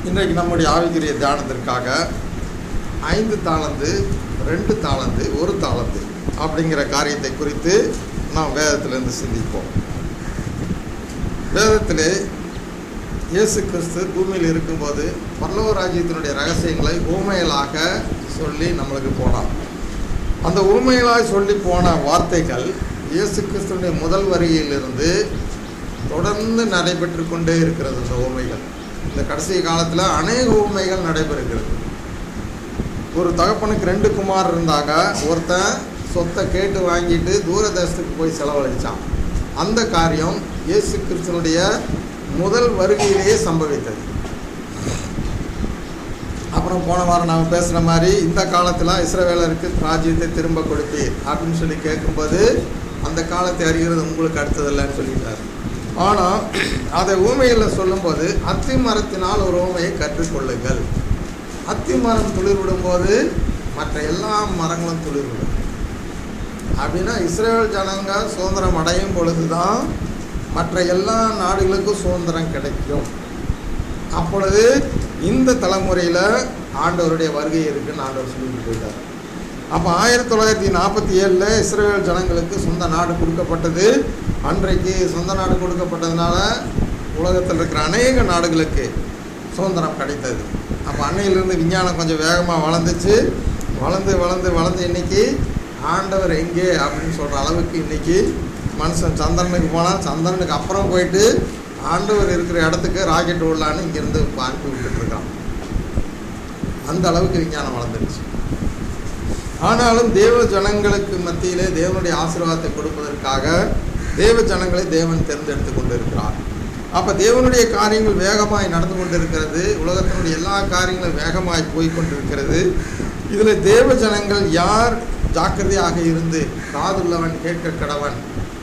இன்றைக்கு நம்முடைய ஆவிக்குரிய தியானத்திற்காக ஐந்து தாளந்து ரெண்டு தாளந்து ஒரு தாளந்து அப்படிங்கிற காரியத்தை குறித்து நாம் வேதத்திலிருந்து சிந்திப்போம் வேதத்திலே இயேசு கிறிஸ்து பூமியில் இருக்கும்போது பல்லவ ராஜ்யத்தினுடைய ரகசியங்களை ஊமையலாக சொல்லி நம்மளுக்கு போனார் அந்த ஊமையலாய் சொல்லி போன வார்த்தைகள் இயேசு கிறிஸ்துடைய முதல் வருகையிலிருந்து தொடர்ந்து நடைபெற்று கொண்டே இருக்கிறது இந்த ஊமைகள் இந்த கடைசி காலத்தில் அநேக ஊமைகள் நடைபெறுகிறது ஒரு தகப்பனுக்கு ரெண்டு குமார் இருந்தாங்க ஒருத்தன் சொத்தை கேட்டு வாங்கிட்டு தூரதேசத்துக்கு போய் செலவழிச்சான் அந்த காரியம் இயேசு கிறிஸ்தனுடைய முதல் வருகையிலேயே சம்பவித்தது அப்புறம் போன வாரம் நாம் பேசுகிற மாதிரி இந்த காலத்தில் இஸ்ரவேலருக்கு ராஜ்யத்தை திரும்ப கொடுப்பீர் அப்படின்னு சொல்லி கேட்கும்போது அந்த காலத்தை அறிகிறது உங்களுக்கு அடுத்ததில்லைன்னு சொல்லிட்டார் ஆனால் அதை ஊமையில் சொல்லும்போது அத்தி மரத்தினால் ஒரு ஊமையை கற்றுக்கொள்ளுங்கள் அத்தி மரம் துளிர்விடும் போது மற்ற எல்லா மரங்களும் துளிர்விடும் அப்படின்னா இஸ்ரேல் ஜனங்க சுதந்திரம் அடையும் பொழுது தான் மற்ற எல்லா நாடுகளுக்கும் சுதந்திரம் கிடைக்கும் அப்பொழுது இந்த தலைமுறையில் ஆண்டவருடைய வருகை இருக்குன்னு ஆண்டவர் சொல்லிட்டு போயிட்டார் அப்போ ஆயிரத்தி தொள்ளாயிரத்தி நாற்பத்தி ஏழில் இஸ்ரேல் ஜனங்களுக்கு சொந்த நாடு கொடுக்கப்பட்டது அன்றைக்கு சொந்த நாடு கொடுக்கப்பட்டதுனால உலகத்தில் இருக்கிற அநேக நாடுகளுக்கு சுதந்திரம் கிடைத்தது அப்போ அன்னையிலிருந்து விஞ்ஞானம் கொஞ்சம் வேகமாக வளர்ந்துச்சு வளர்ந்து வளர்ந்து வளர்ந்து இன்னைக்கு ஆண்டவர் எங்கே அப்படின்னு சொல்கிற அளவுக்கு இன்னைக்கு மனுஷன் சந்திரனுக்கு போனால் சந்திரனுக்கு அப்புறம் போயிட்டு ஆண்டவர் இருக்கிற இடத்துக்கு ராக்கெட் விடலான்னு இங்கேருந்து அனுப்பி விட்டுட்ருக்கான் அந்த அளவுக்கு விஞ்ஞானம் வளர்ந்துருச்சு ஆனாலும் தேவ ஜனங்களுக்கு மத்தியிலே தேவனுடைய ஆசீர்வாதத்தை கொடுப்பதற்காக தேவ ஜனங்களை தேவன் தேர்ந்தெடுத்து கொண்டு இருக்கிறார் அப்போ தேவனுடைய காரியங்கள் வேகமாய் நடந்து கொண்டிருக்கிறது உலகத்தினுடைய எல்லா காரியங்களும் வேகமாய் போய் கொண்டிருக்கிறது இதில் தேவ ஜனங்கள் யார் ஜாக்கிரதையாக இருந்து காதுள்ளவன் கேட்க கடவன்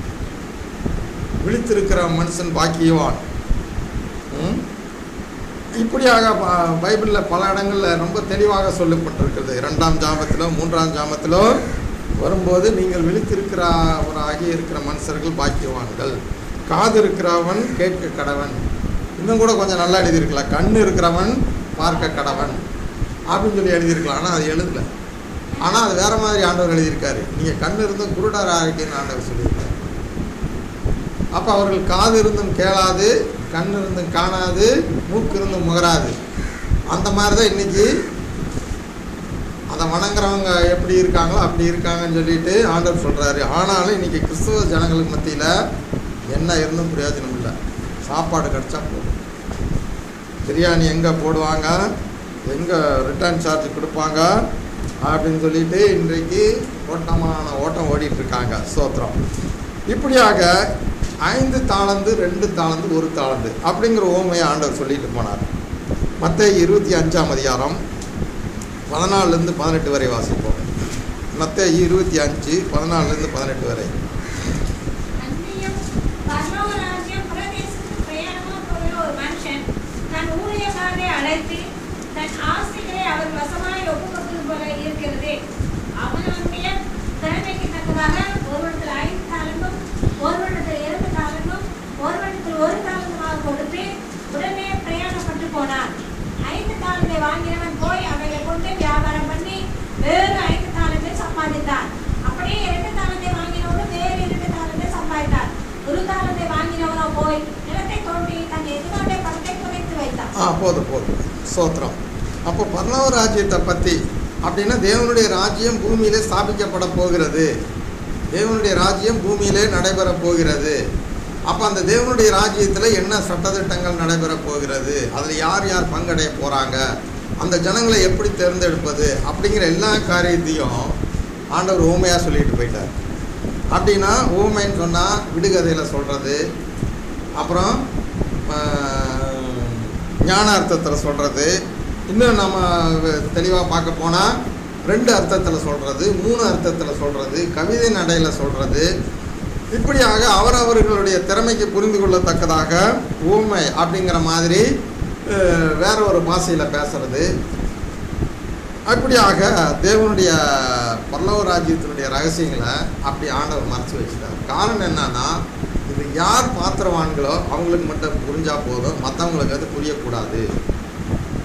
விழித்திருக்கிற மனுஷன் பாக்கியவான் ம்? இப்படியாக ப- பைபிளில் பல இடங்களில் ரொம்ப தெளிவாக சொல்லப்பட்டிருக்கிறது இரண்டாம் ஜாமத்திலோ மூன்றாம் ஜாமத்திலோ வரும்போது நீங்கள் விழித்திருக்கிறவராகி இருக்கிற மனுஷர்கள் பாக்கியவான்கள் காது இருக்கிறவன் கேட்க கடவன் இன்னும் கூட கொஞ்சம் நல்லா எழுதியிருக்கலாம் கண் இருக்கிறவன் பார்க்க கடவன் அப்படின்னு சொல்லி எழுதியிருக்கலாம் ஆனால் அது எழுதலை ஆனால் அது வேற மாதிரி ஆண்டவர் எழுதியிருக்காரு நீங்கள் கண் இருந்தும் குருடர் ஆகிட்டேன்னு ஆண்டவர் சொல்லியிருக்காரு அப்போ அவர்கள் காது இருந்தும் கேளாது கண் இருந்தும் காணாது மூக்கு இருந்தும் முகராது அந்த மாதிரி தான் இன்னைக்கு அதை வணங்குறவங்க எப்படி இருக்காங்களோ அப்படி இருக்காங்கன்னு சொல்லிட்டு ஆண்டவர் சொல்கிறாரு ஆனாலும் இன்னைக்கு கிறிஸ்துவ ஜனங்களுக்கு மத்தியில் என்ன இருந்தும் பிரயோஜனம் இல்லை சாப்பாடு கிடச்சா போதும் பிரியாணி எங்கே போடுவாங்க எங்கே ரிட்டர்ன் சார்ஜ் கொடுப்பாங்க அப்படின்னு சொல்லிட்டு இன்றைக்கு ஓட்டமான ஓட்டம் ஓடிட்டு இருக்காங்க சோத்திரம் இப்படியாக ஐந்து தாளந்து ரெண்டு தாளந்து ஒரு தாளந்து அப்படிங்கிற ஓமையை ஆண்டவர் சொல்லிட்டு போனார் மற்ற இருபத்தி அஞ்சாம் அதிகாரம் பதினாலுலேருந்து பதினெட்டு வரை வாசிப்போம் மற்ற இருபத்தி அஞ்சு பதினாலுலேருந்து பதினெட்டு வரை அன்றியும் பரலோக ராஜ்யம் பிரதேசத்துக்கு பிரயாணமா போகிற ஒரு மனுஷன் தன் ஊழியக்காரரை அழைத்து தன் ஆசைகளை அவர் வசமாய் ஒப்புக்கொடுப்பது போல இருக்கிறது அவனுடைய திறமைக்கு தக்கதாக ஒருவனத்தில் ஐந்து தாளமும் ஒருவனத்தில் இரண்டு தாளமும் ஒருவனத்தில் ஒரு தாளமுமாக கொடுத்து உடனே பிரயாணப்பட்டு போனான் ஐந்து தாளத்தை வாங்கினவன் போய் அவைகளை கொண்டு வியாபாரம் பண்ணி வேறு ஐந்து தாளத்தை சம்பாதித்தான் அப்படியே இரண்டு தாளத்தை வாங்கினவனும் வேறு இரண்டு தாளத்தை சம்பாதித்தார் ஒரு தாளத்தை வாங்கினவனோ போய் நிலத்தை தோண்டி தன் எதிராடைய பணத்தை புதைத்து வைத்தான் ஆ போதும் போதும் சோத்திரம் அப்போ பரலோக ராஜ்யத்தை பற்றி அப்படின்னா தேவனுடைய ராஜ்யம் பூமியிலே ஸ்தாபிக்கப்பட போகிறது தேவனுடைய ராஜ்யம் பூமியிலே நடைபெற போகிறது அப்போ அந்த தேவனுடைய ராஜ்யத்தில் என்ன சட்டத்திட்டங்கள் நடைபெற போகிறது அதில் யார் யார் பங்கடைய போகிறாங்க அந்த ஜனங்களை எப்படி தேர்ந்தெடுப்பது அப்படிங்கிற எல்லா காரியத்தையும் ஆண்டவர் ஊமையாக சொல்லிட்டு போயிட்டார் அப்படின்னா ஊமைன்னு சொன்னால் விடுகதையில் சொல்கிறது அப்புறம் ஆஹ், ஞான அர்த்தத்தில் சொல்கிறது இன்னும் நம்ம தெளிவாக பார்க்க போனால் ரெண்டு அர்த்தத்தில் சொல்கிறது மூணு அர்த்தத்தில் சொல்கிறது கவிதை நடையில் சொல்கிறது இப்படியாக அவரவர்களுடைய திறமைக்கு புரிந்து கொள்ளத்தக்கதாக ஊமை அப்படிங்கிற மாதிரி அஹ், வேற ஒரு பாஷையில் பேசுறது அப்படியாக தேவனுடைய பல்லவ ராஜ்யத்தினுடைய ரகசியங்களை அப்படி ஆண்டவர் மறைச்சு வச்சுட்டார் காரணம் என்னன்னா இது யார் பாத்திரவான்களோ அவங்களுக்கு மட்டும் புரிஞ்சா போதும் மற்றவங்களுக்கு அது புரியக்கூடாது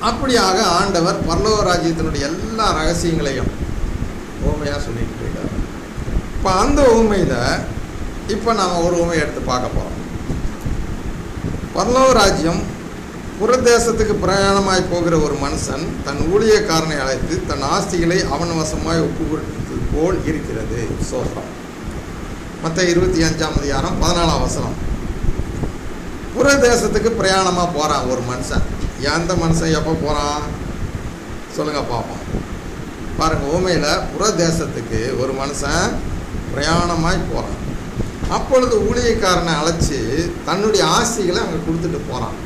அப்படியாக ஆண்டவர் பரலோக ராஜ்யத்தினுடைய எல்லா ரகசியங்களையும் ஊமையாக சொல்லிட்டு இருக்கார் இப்போ அந்த ஊமையில் இப்போ நாம் ஒரு ஊமையை எடுத்து பார்க்க போகிறோம் பரலோக ராஜ்யம் புறதேசத்துக்கு பிரயாணமாய் போகிற ஒரு மனுஷன் தன் ஊழியக்காரனை அழைத்து தன் ஆஸ்திகளை அவன் வசமாய் ஒப்பு கொடுத்தது போல் இருக்கிறது சோத்திரம் மற்ற இருபத்தி அஞ்சாம் அதிகாரம் பதினாலாம் வசனம் புறதேசத்துக்கு பிரயாணமாக போகிறான் ஒரு மனுஷன் எந்த மனுஷன் எப்போ போகிறான் சொல்லுங்க பார்ப்போம் பாருங்க ஊமையில் புறதேசத்துக்கு ஒரு மனுஷன் பிரயாணமாய் போகிறான் அப்பொழுது ஊழியக்காரனை அழைச்சி தன்னுடைய ஆசைகளை அங்கே கொடுத்துட்டு போகிறான்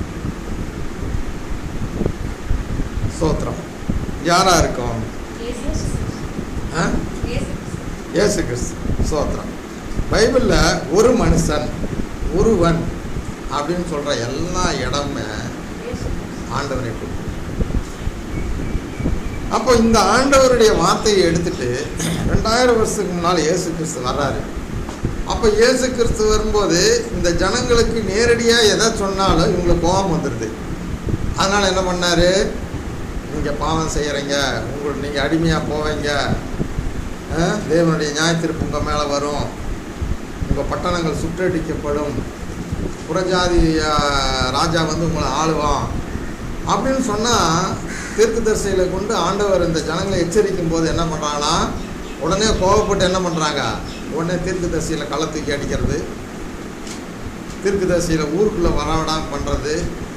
சோத்திரம் யாரா இருக்கும் ஆ? இயேசு கிறிஸ்து சோத்திரம் பைபிளில் ஒரு மனுஷன் ஒருவன் அப்படின்னு சொல்கிற எல்லா இடமே ஆண்டவரை குறிக்கும் அப்போ இந்த ஆண்டவருடைய வார்த்தையை எடுத்துட்டு ரெண்டாயிரம் வருஷத்துக்கு முன்னால் இயேசு கிறிஸ்து வர்றாரு அப்போ இயேசு கிறிஸ்து வரும்போது இந்த ஜனங்களுக்கு நேரடியாக எதை சொன்னாலும் இவங்களுக்கு கோபம் வந்துடுது அதனால் என்ன பண்ணாரு நீங்கள் பாவம் செய்கிறீங்க உங்களுக்கு நீங்கள் அடிமையாக போவீங்க ஆ? தேவனுடைய நியாயத்திருப்பு உங்கள் மேலே வரும் உங்கள் பட்டணங்கள் சுற்றடிக்கப்படும் புறஜாதி ஆ, ராஜா வந்து உங்களை ஆளுவான் அப்படின்னு சொன்னால் தீர்க்கதரிசிகளை கொண்டு ஆண்டவர் இந்த ஜனங்களை எச்சரிக்கும் போது என்ன பண்ணுறாங்கன்னா உடனே கோவப்பட்டு என்ன பண்ணுறாங்க உடனே தீர்க்கதரிசியில் களை தூக்கி அடிக்கிறது தீர்க்கதரிசியில் ஊருக்குள்ளே வரவிடாமல் பண்ணுறது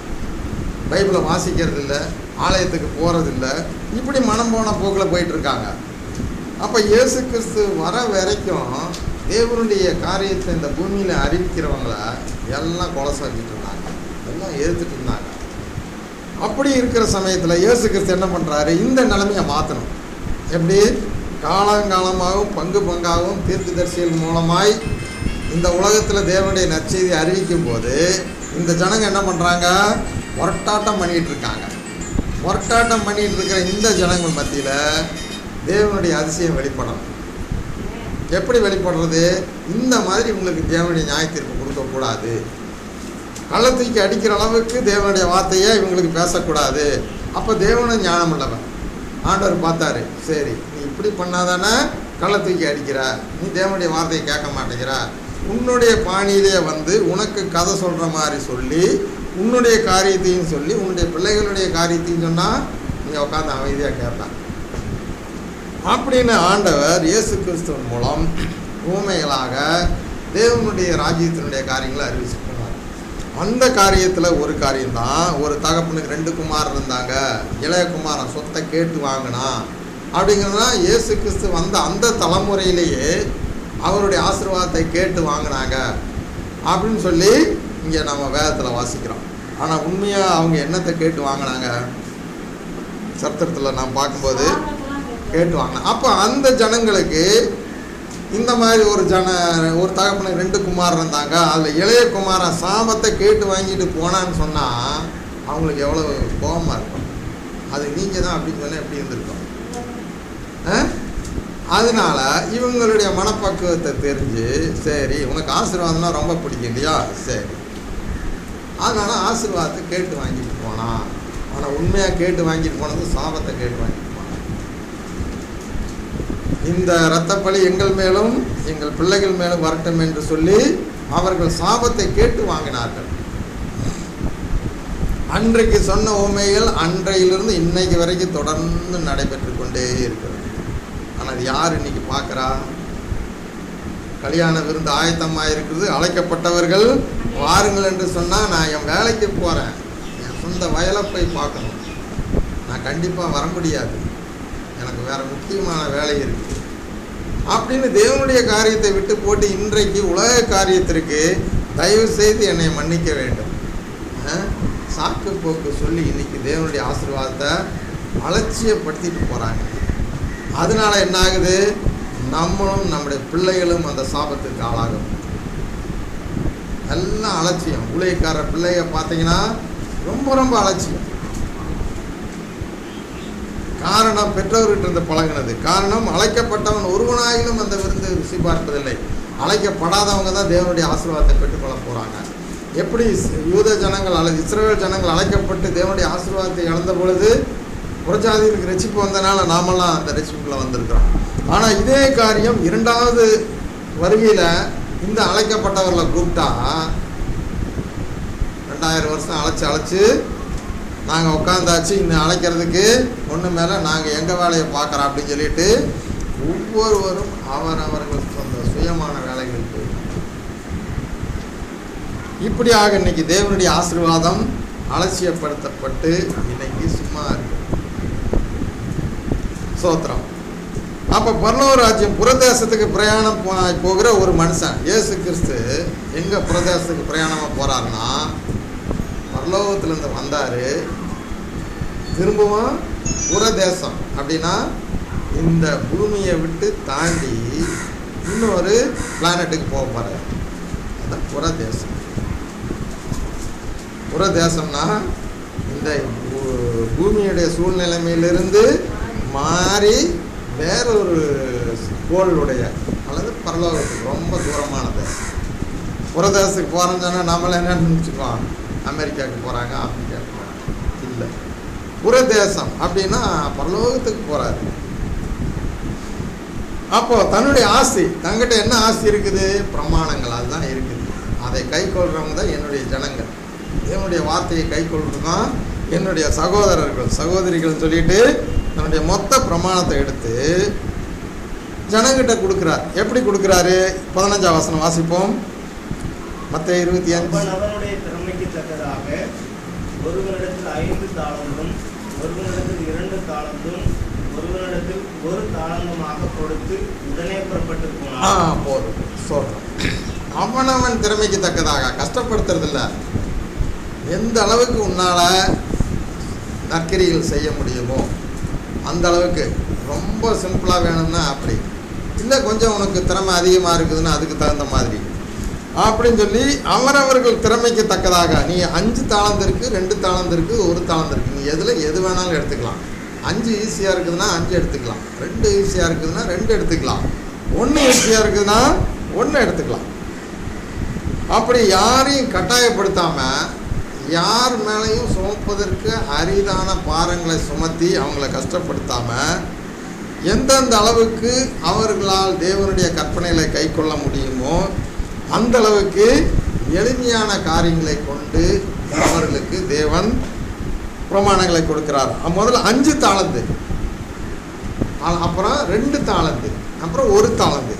பைபிளை வாசிக்கிறது இல்லை ஆலயத்துக்கு போகிறது இல்லை இப்படி மனம் போன போக்கில் போயிட்டு இருக்காங்க அப்போ இயேசு கிறிஸ்து வர வரைக்கும் தேவனுடைய காரியத்தை இந்த பூமியில் அறிவிக்கிறவங்கள எல்லாம் கொலை செஞ்சுட்டு இருந்தாங்க எல்லாம் எதிர்த்துட்டு இருந்தாங்க அப்படி இருக்கிற சமயத்தில் இயேசு கிறிஸ்து என்ன பண்ணுறாரு இந்த நிலைமையை மாற்றணும் எப்படி காலங்காலமாகவும் பங்கு பங்காகவும் தீர்க்கதரிசிகள் மூலமாய் இந்த உலகத்தில் தேவனுடைய நற்செய்தி அறிவிக்கும் போது இந்த ஜனங்க என்ன பண்ணுறாங்க முரட்டாட்டம் பண்ணிகிட்டு இருக்காங்க முரட்டாட்டம் பண்ணிகிட்டு இருக்கிற இந்த ஜனங்கள் மத்தியில் தேவனுடைய அதிசயம் வெளிப்படணும் எப்படி வெளிப்படுறது இந்த மாதிரி உங்களுக்கு தேவனுடைய நியாயத்தீர்ப்பு கொடுக்கக்கூடாது கள்ள தூக்கி அடிக்கிற அளவுக்கு தேவனுடைய வார்த்தையை இவங்களுக்கு பேசக்கூடாது அப்போ தேவனும் ஞானம் உள்ளவன் ஆண்டவர் பார்த்தாரு சரி நீ இப்படி பண்ணாதானே கள்ள தூக்கி அடிக்கிற நீ தேவனுடைய வார்த்தையை கேட்க மாட்டேங்கிற உன்னுடைய பாணியிலே வந்து உனக்கு கதை சொல்கிற மாதிரி சொல்லி உன்னுடைய காரியத்தையும் சொல்லி உன்னுடைய பிள்ளைகளுடைய காரியத்தையும் சொன்னால் நீ உட்காந்து அமைதியாக கேட்பேன் அப்படின்னு ஆண்டவர் இயேசு கிறிஸ்துவின் மூலம் ஊமைகளாக தேவனுடைய ராஜ்யத்தினுடைய காரியங்களை அறிவிச்சு போனார் அந்த காரியத்தில் ஒரு காரியம்தான் ஒரு தகப்பனுக்கு ரெண்டு குமார் இருந்தாங்க இளைய குமாரன் சொத்தை கேட்டு வாங்கினான் அப்படிங்கிறதுனா இயேசு கிறிஸ்து வந்த அந்த தலைமுறையிலேயே அவருடைய ஆசீர்வாதத்தை கேட்டு வாங்கினாங்க அப்படின்னு சொல்லி இங்கே நம்ம வேதத்தில் வாசிக்கிறோம் ஆனால் உண்மையாக அவங்க என்னத்தை கேட்டு வாங்கினாங்க சரித்திரத்தில் நாம் பார்க்கும்போது கேட்டு வாங்கினேன் அப்போ அந்த ஜனங்களுக்கு இந்த மாதிரி ஒரு ஜன ஒரு தகப்பனுக்கு ரெண்டு குமார் இருந்தாங்க அதில் இளைய குமாரன் சாபத்தை கேட்டு வாங்கிட்டு போனான்னு சொன்னால் அவங்களுக்கு எவ்வளோ கோபமாக இருக்கும் அது நீங்கள் தான் அப்படின்னு சொன்னால் எப்படி இருந்திருக்கும் ஆ? அதனால இவங்களுடைய மனப்பக்குவத்தை தெரிஞ்சு சரி உனக்கு ஆசீர்வாதம்னா ரொம்ப பிடிக்கும் இல்லையா சரி அதனால ஆசீர்வாதத்தை கேட்டு வாங்கிட்டு போனான் ஆனால் உண்மையாக கேட்டு வாங்கிட்டு போனது சாபத்தை கேட்டு வாங்கிட்டு போனான் இந்த இரத்தப்பழி எங்கள் மேலும் எங்கள் பிள்ளைகள் மேலும் வரட்டும் என்று சொல்லி அவர்கள் சாபத்தை கேட்டு வாங்கினார்கள் அன்றைக்கு சொன்ன உண்மைகள் அன்றையிலிருந்து இன்னைக்கு வரைக்கும் தொடர்ந்து நடைபெற்று கொண்டே இருக்கிறது ஆனால் அது யார் இன்னைக்கு பார்க்குறா கல்யாண விருந்து ஆயத்தமாக இருக்குது அழைக்கப்பட்டவர்கள் வாருங்கள் என்று சொன்னால் நான் என் வேலைக்கு போகிறேன் என் சொந்த வயலை போய் பார்க்கணும் நான் கண்டிப்பாக வர முடியாது எனக்கு வேற முக்கியமான வேலை இருக்குது அப்படின்னு தேவனுடைய காரியத்தை விட்டு போட்டு இன்றைக்கு உலக காரியத்திற்கு தயவு செய்து என்னை மன்னிக்க வேண்டும் ஆ? சாக்கு போக்கு சொல்லி இன்னைக்கு தேவனுடைய ஆசீர்வாதத்தை அலட்சியப்படுத்திட்டு போகிறாங்க அதனால என்ன ஆகுது நம்மளும் நம்முடைய பிள்ளைகளும் அந்த சாபத்துக்கு ஆளாகும் எல்லாம் அலட்சியம் ஊழியக்கார பிள்ளைய பார்த்தீங்கன்னா ரொம்ப ரொம்ப அலட்சியம் காரணம் பெற்றோர்கிட்ட இருந்து பழகினது காரணம் அழைக்கப்பட்டவன் ஒருவனாயிலும் அந்த விருந்து ருசி பார்ப்பதில்லை அழைக்கப்படாதவங்க தான் தேவனுடைய ஆசீர்வாதத்தை பெற்றுக்கொள்ள போகிறாங்க எப்படி இஸ்- யூத ஜனங்கள் அல்லது இஸ்ரவேல் ஜனங்கள் அழைக்கப்பட்டு தேவனுடைய ஆசீர்வாதத்தை இழந்த பொழுது புறஜாதிகளுக்கு ரட்சிப்பு வந்தனால நாமெல்லாம் அந்த ரட்சிப்புக்குள்ள வந்திருக்கிறோம் ஆனால் இதே காரியம் இரண்டாவது வருகையில் இந்த அழைக்கப்பட்டவர்களை கூப்பிட்டா ரெண்டாயிரம் வருஷம் அழைச்சி அழைச்சி நாங்கள் உட்காந்தாச்சு இன்னும் அழைக்கிறதுக்கு ஒன்று மேலே நாங்கள் எங்கள் வேலையை பார்க்குறோம் அப்படின்னு சொல்லிட்டு ஒவ்வொருவரும் அவரவர்கள் சொந்த சுயமான வேலைகளுக்கு இப்படியாக இன்னைக்கு தேவனுடைய ஆசீர்வாதம் அலட்சியப்படுத்தப்பட்டு இன்னைக்கு சும்மா இருக்கு சோத்திரம் அப்போ பரலோக ராஜ்யம் புரதேசத்துக்கு பிரயாணம் போ- போகிற ஒரு மனுஷன் இயேசு கிறிஸ்து எங்கே புரதேசத்துக்கு பிரயாணமாக போகிறாருன்னா பரலோகத்திலேருந்து வந்தார் திரும்பவும் புரதேசம் அப்படின்னா இந்த பூமியை விட்டு தாண்டி இன்னொரு பிளானட்டுக்கு போக போகிறார் அதான் புரதேசம் புறதேசம்னா இந்த பூ- பூமியுடைய சூழ்நிலைமையிலிருந்து மாறி வேறொரு கோளுடைய அல்லது பரலோகத்துக்கு ரொம்ப தூரமான தேசம் புறதேசத்துக்கு போகிறோன்னு சொன்னால் நம்மள என்ன நினச்சிக்குவோம் அமெரிக்காவுக்கு போகிறாங்க ஆப்பிரிக்காவுக்கு போகிறாங்க இல்லை புறதேசம் அப்படின்னா பரலோகத்துக்கு போகிறாரு அப்போ தன்னுடைய ஆசை தங்கிட்ட என்ன ஆசை இருக்குது பிரமாணங்கள் அதுதான் இருக்குது அதை கை கொள்றவங்க தான் என்னுடைய ஜனங்கள் என்னுடைய வார்த்தையை கை கொள்றது தான் என்னுடைய சகோதரர்கள் சகோதரிகள் சொல்லிட்டு தன்னுடைய மொத்த பிரமாணத்தை எடுத்து ஜனங்கிட்ட கொடுக்குறார் எப்படி கொடுக்குறாரு பதினஞ்சாம் வசனம் வாசிப்போம் மற்ற இருபத்தி அஞ்சு அவன் அவனுடைய திறமைக்கு தக்கதாக ஒருவனிடத்தில் ஐந்து தாளந்தும் ஒருவனிடத்தில் இரண்டு தாளந்தும் ஒருவனிடத்தில் ஒரு தாளந்தமாக கொடுத்து உடனே புறப்பட்டு ஆ போனான் போதும் சொல்கிறோம் அவனவன் திறமைக்கு தக்கதாக கஷ்டப்படுத்துறதில்ல எந்த அளவுக்கு உன்னால் நற்கிரிகள் செய்ய முடியுமோ அந்த அளவுக்கு ரொம்ப சிம்பிளாக வேணும்னா அப்படி இல்லை கொஞ்சம் உனக்கு திறமை அதிகமாக இருக்குதுன்னா அதுக்கு தகுந்த மாதிரி அப்படின்னு சொல்லி அவரவர்கள் திறமைக்கு தக்கதாக நீ அஞ்சு தாளந்து இருக்குது ரெண்டு தாளந்து இருக்குது ஒரு தாளந்து இருக்குது நீ எதில் எது வேணாலும் எடுத்துக்கலாம் அஞ்சு ஈஸியாக இருக்குதுன்னா அஞ்சு எடுத்துக்கலாம் ரெண்டு ஈஸியாக இருக்குதுன்னா ரெண்டு எடுத்துக்கலாம் ஒன்று ஈஸியாக இருக்குதுன்னா ஒன்று எடுத்துக்கலாம் அப்படி யாரையும் கட்டாயப்படுத்தாமல் யார் மேலேயும் சுமப்பதற்கு அரிதான பாரங்களை சுமத்தி அவங்கள கஷ்டப்படுத்தாமல் எந்தெந்த அளவுக்கு அவர்களால் தேவனுடைய கற்பனைகளை கை கொள்ள முடியுமோ அந்த அளவுக்கு எளிமையான காரியங்களை கொண்டு அவர்களுக்கு தேவன் பிரமாணங்களை கொடுக்கிறார் அ- முதல்ல அஞ்சு தாளந்து அ- அப்புறம் ரெண்டு தாளந்து அப்புறம் ஒரு தாளந்து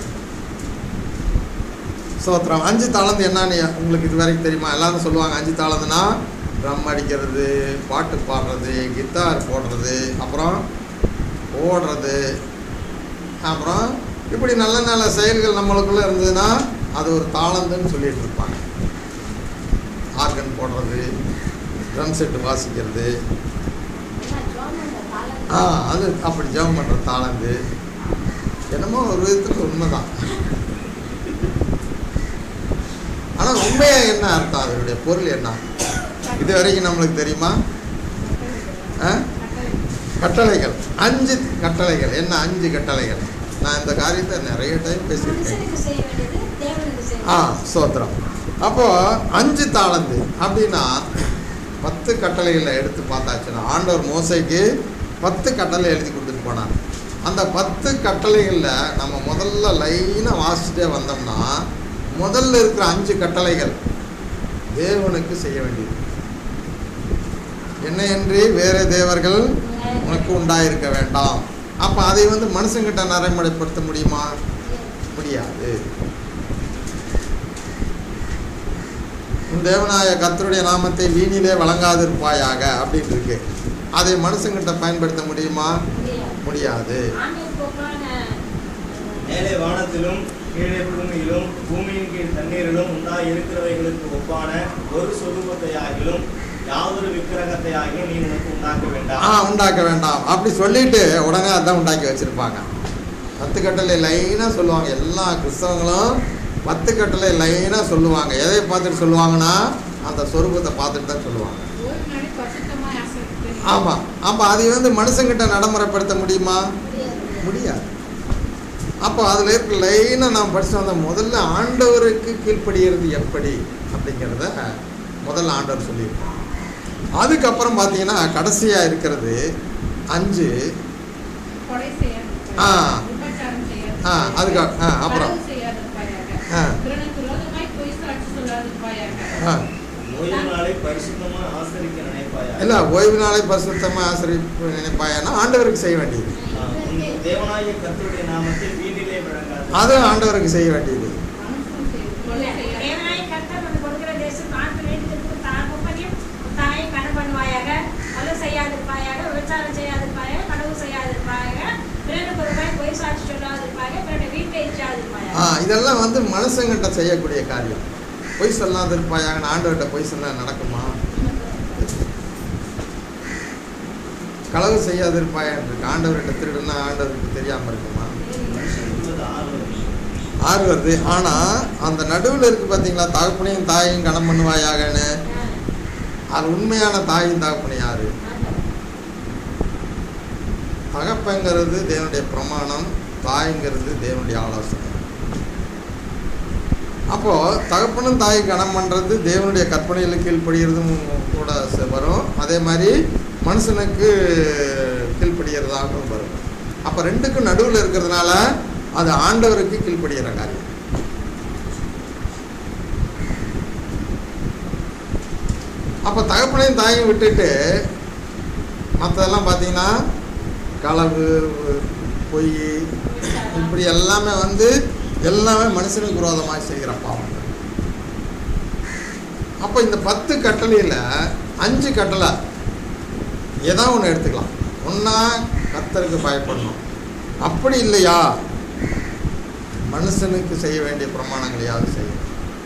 சோத்திரம் அஞ்சு தாளந்து என்னன்னு உங்களுக்கு இது வரைக்கும் தெரியுமா எல்லாரும் சொல்லுவாங்க அஞ்சு தாளந்துனா ட்ரம் அடிக்கிறது பாட்டு பாடுறது கிட்டார் போடுறது அப்புறம் ஓடுறது அப்புறம் இப்படி நல்ல நல்ல செயல்கள் நம்மளுக்குள்ளே இருந்ததுன்னா அது ஒரு தாளந்துன்னு சொல்லிட்டு இருப்பாங்க ஆர்கன் போடுறது ட்ரம் செட்டு வாசிக்கிறது ஆ அது அப்படி ஜெபம் பண்ணுற தாளந்து என்னமோ ஒரு விதத்துக்கு உண்மைதான் ஆனால் உண்மையாக என்ன அர்த்தம் அதனுடைய பொருள் என்ன இது வரைக்கும் நம்மளுக்கு தெரியுமா ஆ கட்டளைகள் அஞ்சு கட்டளைகள் என்ன அஞ்சு கட்டளைகள் நான் இந்த காரியத்தை நிறைய டைம் பேசியிருக்கேன் மனுஷனுக்கு செய்ய வேண்டியது தேவனுக்கு செய்ய ஆ வேண்டியது. சோத்திரம் அப்போ அஞ்சு தாளந்து அப்படின்னா பத்து கட்டளைகளை எடுத்து பார்த்தாச்சுன்னா ஆண்டவர் மோசைக்கு பத்து கட்டளை எழுதி கொடுத்துட்டு போனார் அந்த பத்து கட்டளைகளில் நம்ம முதல்ல லைனாக வாசிச்சுட்டே வந்தோம்னா முதல்ல இருக்கிற அஞ்சு கட்டளைகள் தேவனுக்கு செய்ய வேண்டியது என்ன என்று வேறு தேவர்கள் உனக்கு உண்டாயிருக்க வேண்டாம் அப்போ அதை வந்து மனுஷங்கிட்ட நடைமுறைப்படுத்த முடியுமா முடியாது உன் தேவனாய கர்த்தருடைய நாமத்தை வீணிலே வழங்காதிருப்பாயாக அப்படின்னு இருக்கு அதை மனுஷங்கிட்ட பயன்படுத்த முடியுமா முடியாது. முடியாது ஆண்டவர் போக்கான, மேலே வானத்திலும் கீழே பூமியிலும் பூமியின் கீழ் தண்ணீரிலும் உண்டாய் இருக்கிறவைகளுக்கு ஒப்பான ஒரு சொரூபத்தையாகிலும் யாதொரு விக்கிரகத்தையாகியும் நீ உனக்கு உண்டாக்க ஆ வேண்டாம் உண்டாக்க வேண்டாம் அப்படி சொல்லிட்டு உடனே அதான் உண்டாக்கி வச்சிருப்பாங்க பத்து கட்டளை லைனாக சொல்லுவாங்க எல்லா கிறிஸ்தவங்களும் பத்து கட்டளை லைனாக சொல்லுவாங்க எதை பார்த்துட்டு சொல்லுவாங்கன்னா அந்த சொரூபத்தை பார்த்துட்டு தான் சொல்லுவாங்க ஒரு நாளை பரிசுத்தமாய் ஆசீர்வதிப்பேன். ஆமாம் அப்போ அதை வந்து மனுஷங்கிட்ட நடைமுறைப்படுத்த முடியுமா முடியாது. முடியாது அப்போ அதில் இருக்க லைனாக நாம் படிச்சு வந்த முதல்ல ஆண்டவருக்கு கீழ்ப்படுகிறது எப்படி அப்படிங்கிறத முதல்ல ஆண்டவர் சொல்லியிருக்கோம் அதுக்கப்புறம் பார்த்தீங்கன்னா கடைசியாக இருக்கிறது அஞ்சு கொலை செய்யாது ஆ. விபச்சாரம் செய்யாது ஆ, அதுக்கு- ஆ, அப்புறம். களவு செய்யாதிருப்பாயாக ஆ. பிறனுக்கு விரோதமாய் பொய் சாட்சி சொல்லாதிருப்பாயாக ஆ ஓய்வு நாளை பரிசுத்தமாக ஆசரிக்க நினைப்பாயா இல்லை ஓய்வு நாளை பரிசுத்தமாக ஆசிரியப்பு நினைப்பாயன்னா ஆண்டவருக்கு செய்ய வேண்டியது ஆ, உன் தேவனாகிய கர்த்தருடைய நாமத்தை வீட்டிலே விளங்காது அதுவும் ஆண்டவருக்கு செய்ய வேண்டியது மனுஷன் செய்து கொலை செய்யாது தேவனாய கர்த்தர் உனக்கு கொடுக்கிற தேசம் பார்த்து வேண்டியதற்கு தான் ஒப்பனையும் தாயை கடன் பண்ணுவாயாக கொலை செய்யாதிருப்பாயாக விபச்சாரம் செய்யாதிருப்பாயாக கடவு செய்யாதிருப்பாயாக பிறனுக்கு ஒரு ரூபாய் பொய் சாட்சி சொல்லாதிருப்பாயாக பிறனை வீட்டை ஆ இச்சாதிருப்பாயாக இதெல்லாம் வந்து மனுஷங்கிட்ட செய்யக்கூடிய காரியம் பொய் சொல்லாத இருப்பாயாங்கன்னு ஆண்டவர்கிட்ட பொய் சொன்னா நடக்குமா களவு செய்யாத இருப்பாயான் இருக்கு ஆண்டவர்கிட்ட திருடுனா ஆண்டவருக்கு தெரியாமல் இருக்குமா மனுஷனுக்கு ஆறு வருஷம் ஆறு வருது ஆனால் அந்த நடுவில் இருக்கு பார்த்தீங்களா தகப்பனையும் தாயையும் கணம் பண்ணுவாயாகன்னு அது உண்மையான தாயும் தகப்பனை யாரு தகப்பங்கிறது தேவனுடைய பிரமாணம் தாய்ங்கிறது தேவனுடைய ஆலோசனை அப்போ தகப்பனும் தாய் கணம் பண்ணுறது தேவனுடைய கற்பனைகளுக்கு கீழ்ப்படுகிறதும் கூட ச- வரும் அதே மாதிரி மனுஷனுக்கு கீழ்ப்படுகிறதாகவும் வரும் அப்போ ரெண்டுக்கும் நடுவில் இருக்கிறதுனால அது ஆண்டவருக்கு கீழ்ப்படுகிற காரியம் அப்போ தகப்பனையும் தாயும் விட்டுட்டு மற்றதெல்லாம் பார்த்தீங்கன்னா களவு பொய் இப்படி எல்லாமே வந்து எல்லாமே மனுஷனுக்கு விரோதமாக செய்கிற பாவம் அப்போ இந்த பத்து கட்டளையில் அஞ்சு கட்டளை ஏதோ ஒன்று எடுத்துக்கலாம் ஒன்றா கர்த்தருக்கு பயப்படணும் அப்படி இல்லையா மனுஷனுக்கு செய்ய வேண்டிய பிரமாணங்களையாவது செய்யணும்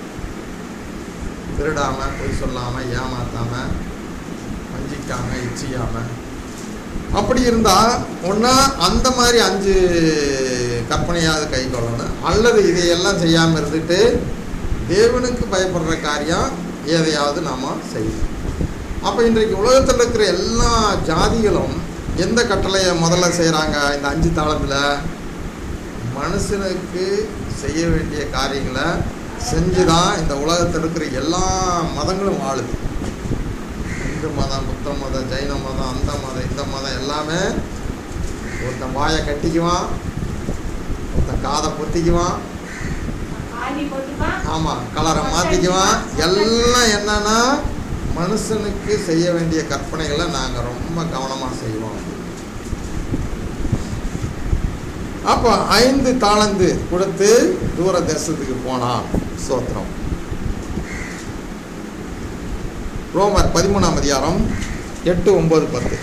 திருடாமல் பொய் சொல்லாமல் ஏமாத்தாமல் வஞ்சிக்காமல் இச்சியாமல் அப்படி இருந்தால் ஒன்றா அந்த மாதிரி அஞ்சு கற்பனையாவது கை கொள்ளணும் அல்லது இதையெல்லாம் செய்யாமல் இருந்துட்டு தேவனுக்கு பயப்படுற காரியம் எதையாவது நாம் செய்யணும் அப்போ இன்றைக்கு உலகத்தில் இருக்கிற எல்லா ஜாதிகளும் எந்த கட்டளையை முதல்ல செய்கிறாங்க இந்த அஞ்சு தாளத்தில் மனுஷனுக்கு செய்ய வேண்டிய காரியங்களை செஞ்சு தான் இந்த உலகத்தில் இருக்கிற எல்லா மதங்களும் வாழுது இந்து மதம் புத்த மதம் ஜைன மதம் அந்த மதம் இந்த மதம் எல்லாமே ஒருத்தன் வாயை கட்டிக்குவான் ஒருத்தன் காதை பொத்திக்குவான் ஆணி போட்டுப்பான் ஆமாம் கலரை மாற்றிக்குவான் எல்லாம் என்னன்னா மனுஷனுக்கு செய்ய வேண்டிய கற்பனைகளை நாங்கள் ரொம்ப கவனமாக செய்வோம் அப்போ ஐந்து தாளந்து கொடுத்து தூர தேசத்துக்கு போனான் சோத்திரம் ரோமர் பதிமூணாம் அதிகாரம் எட்டு ஒம்பது பத்து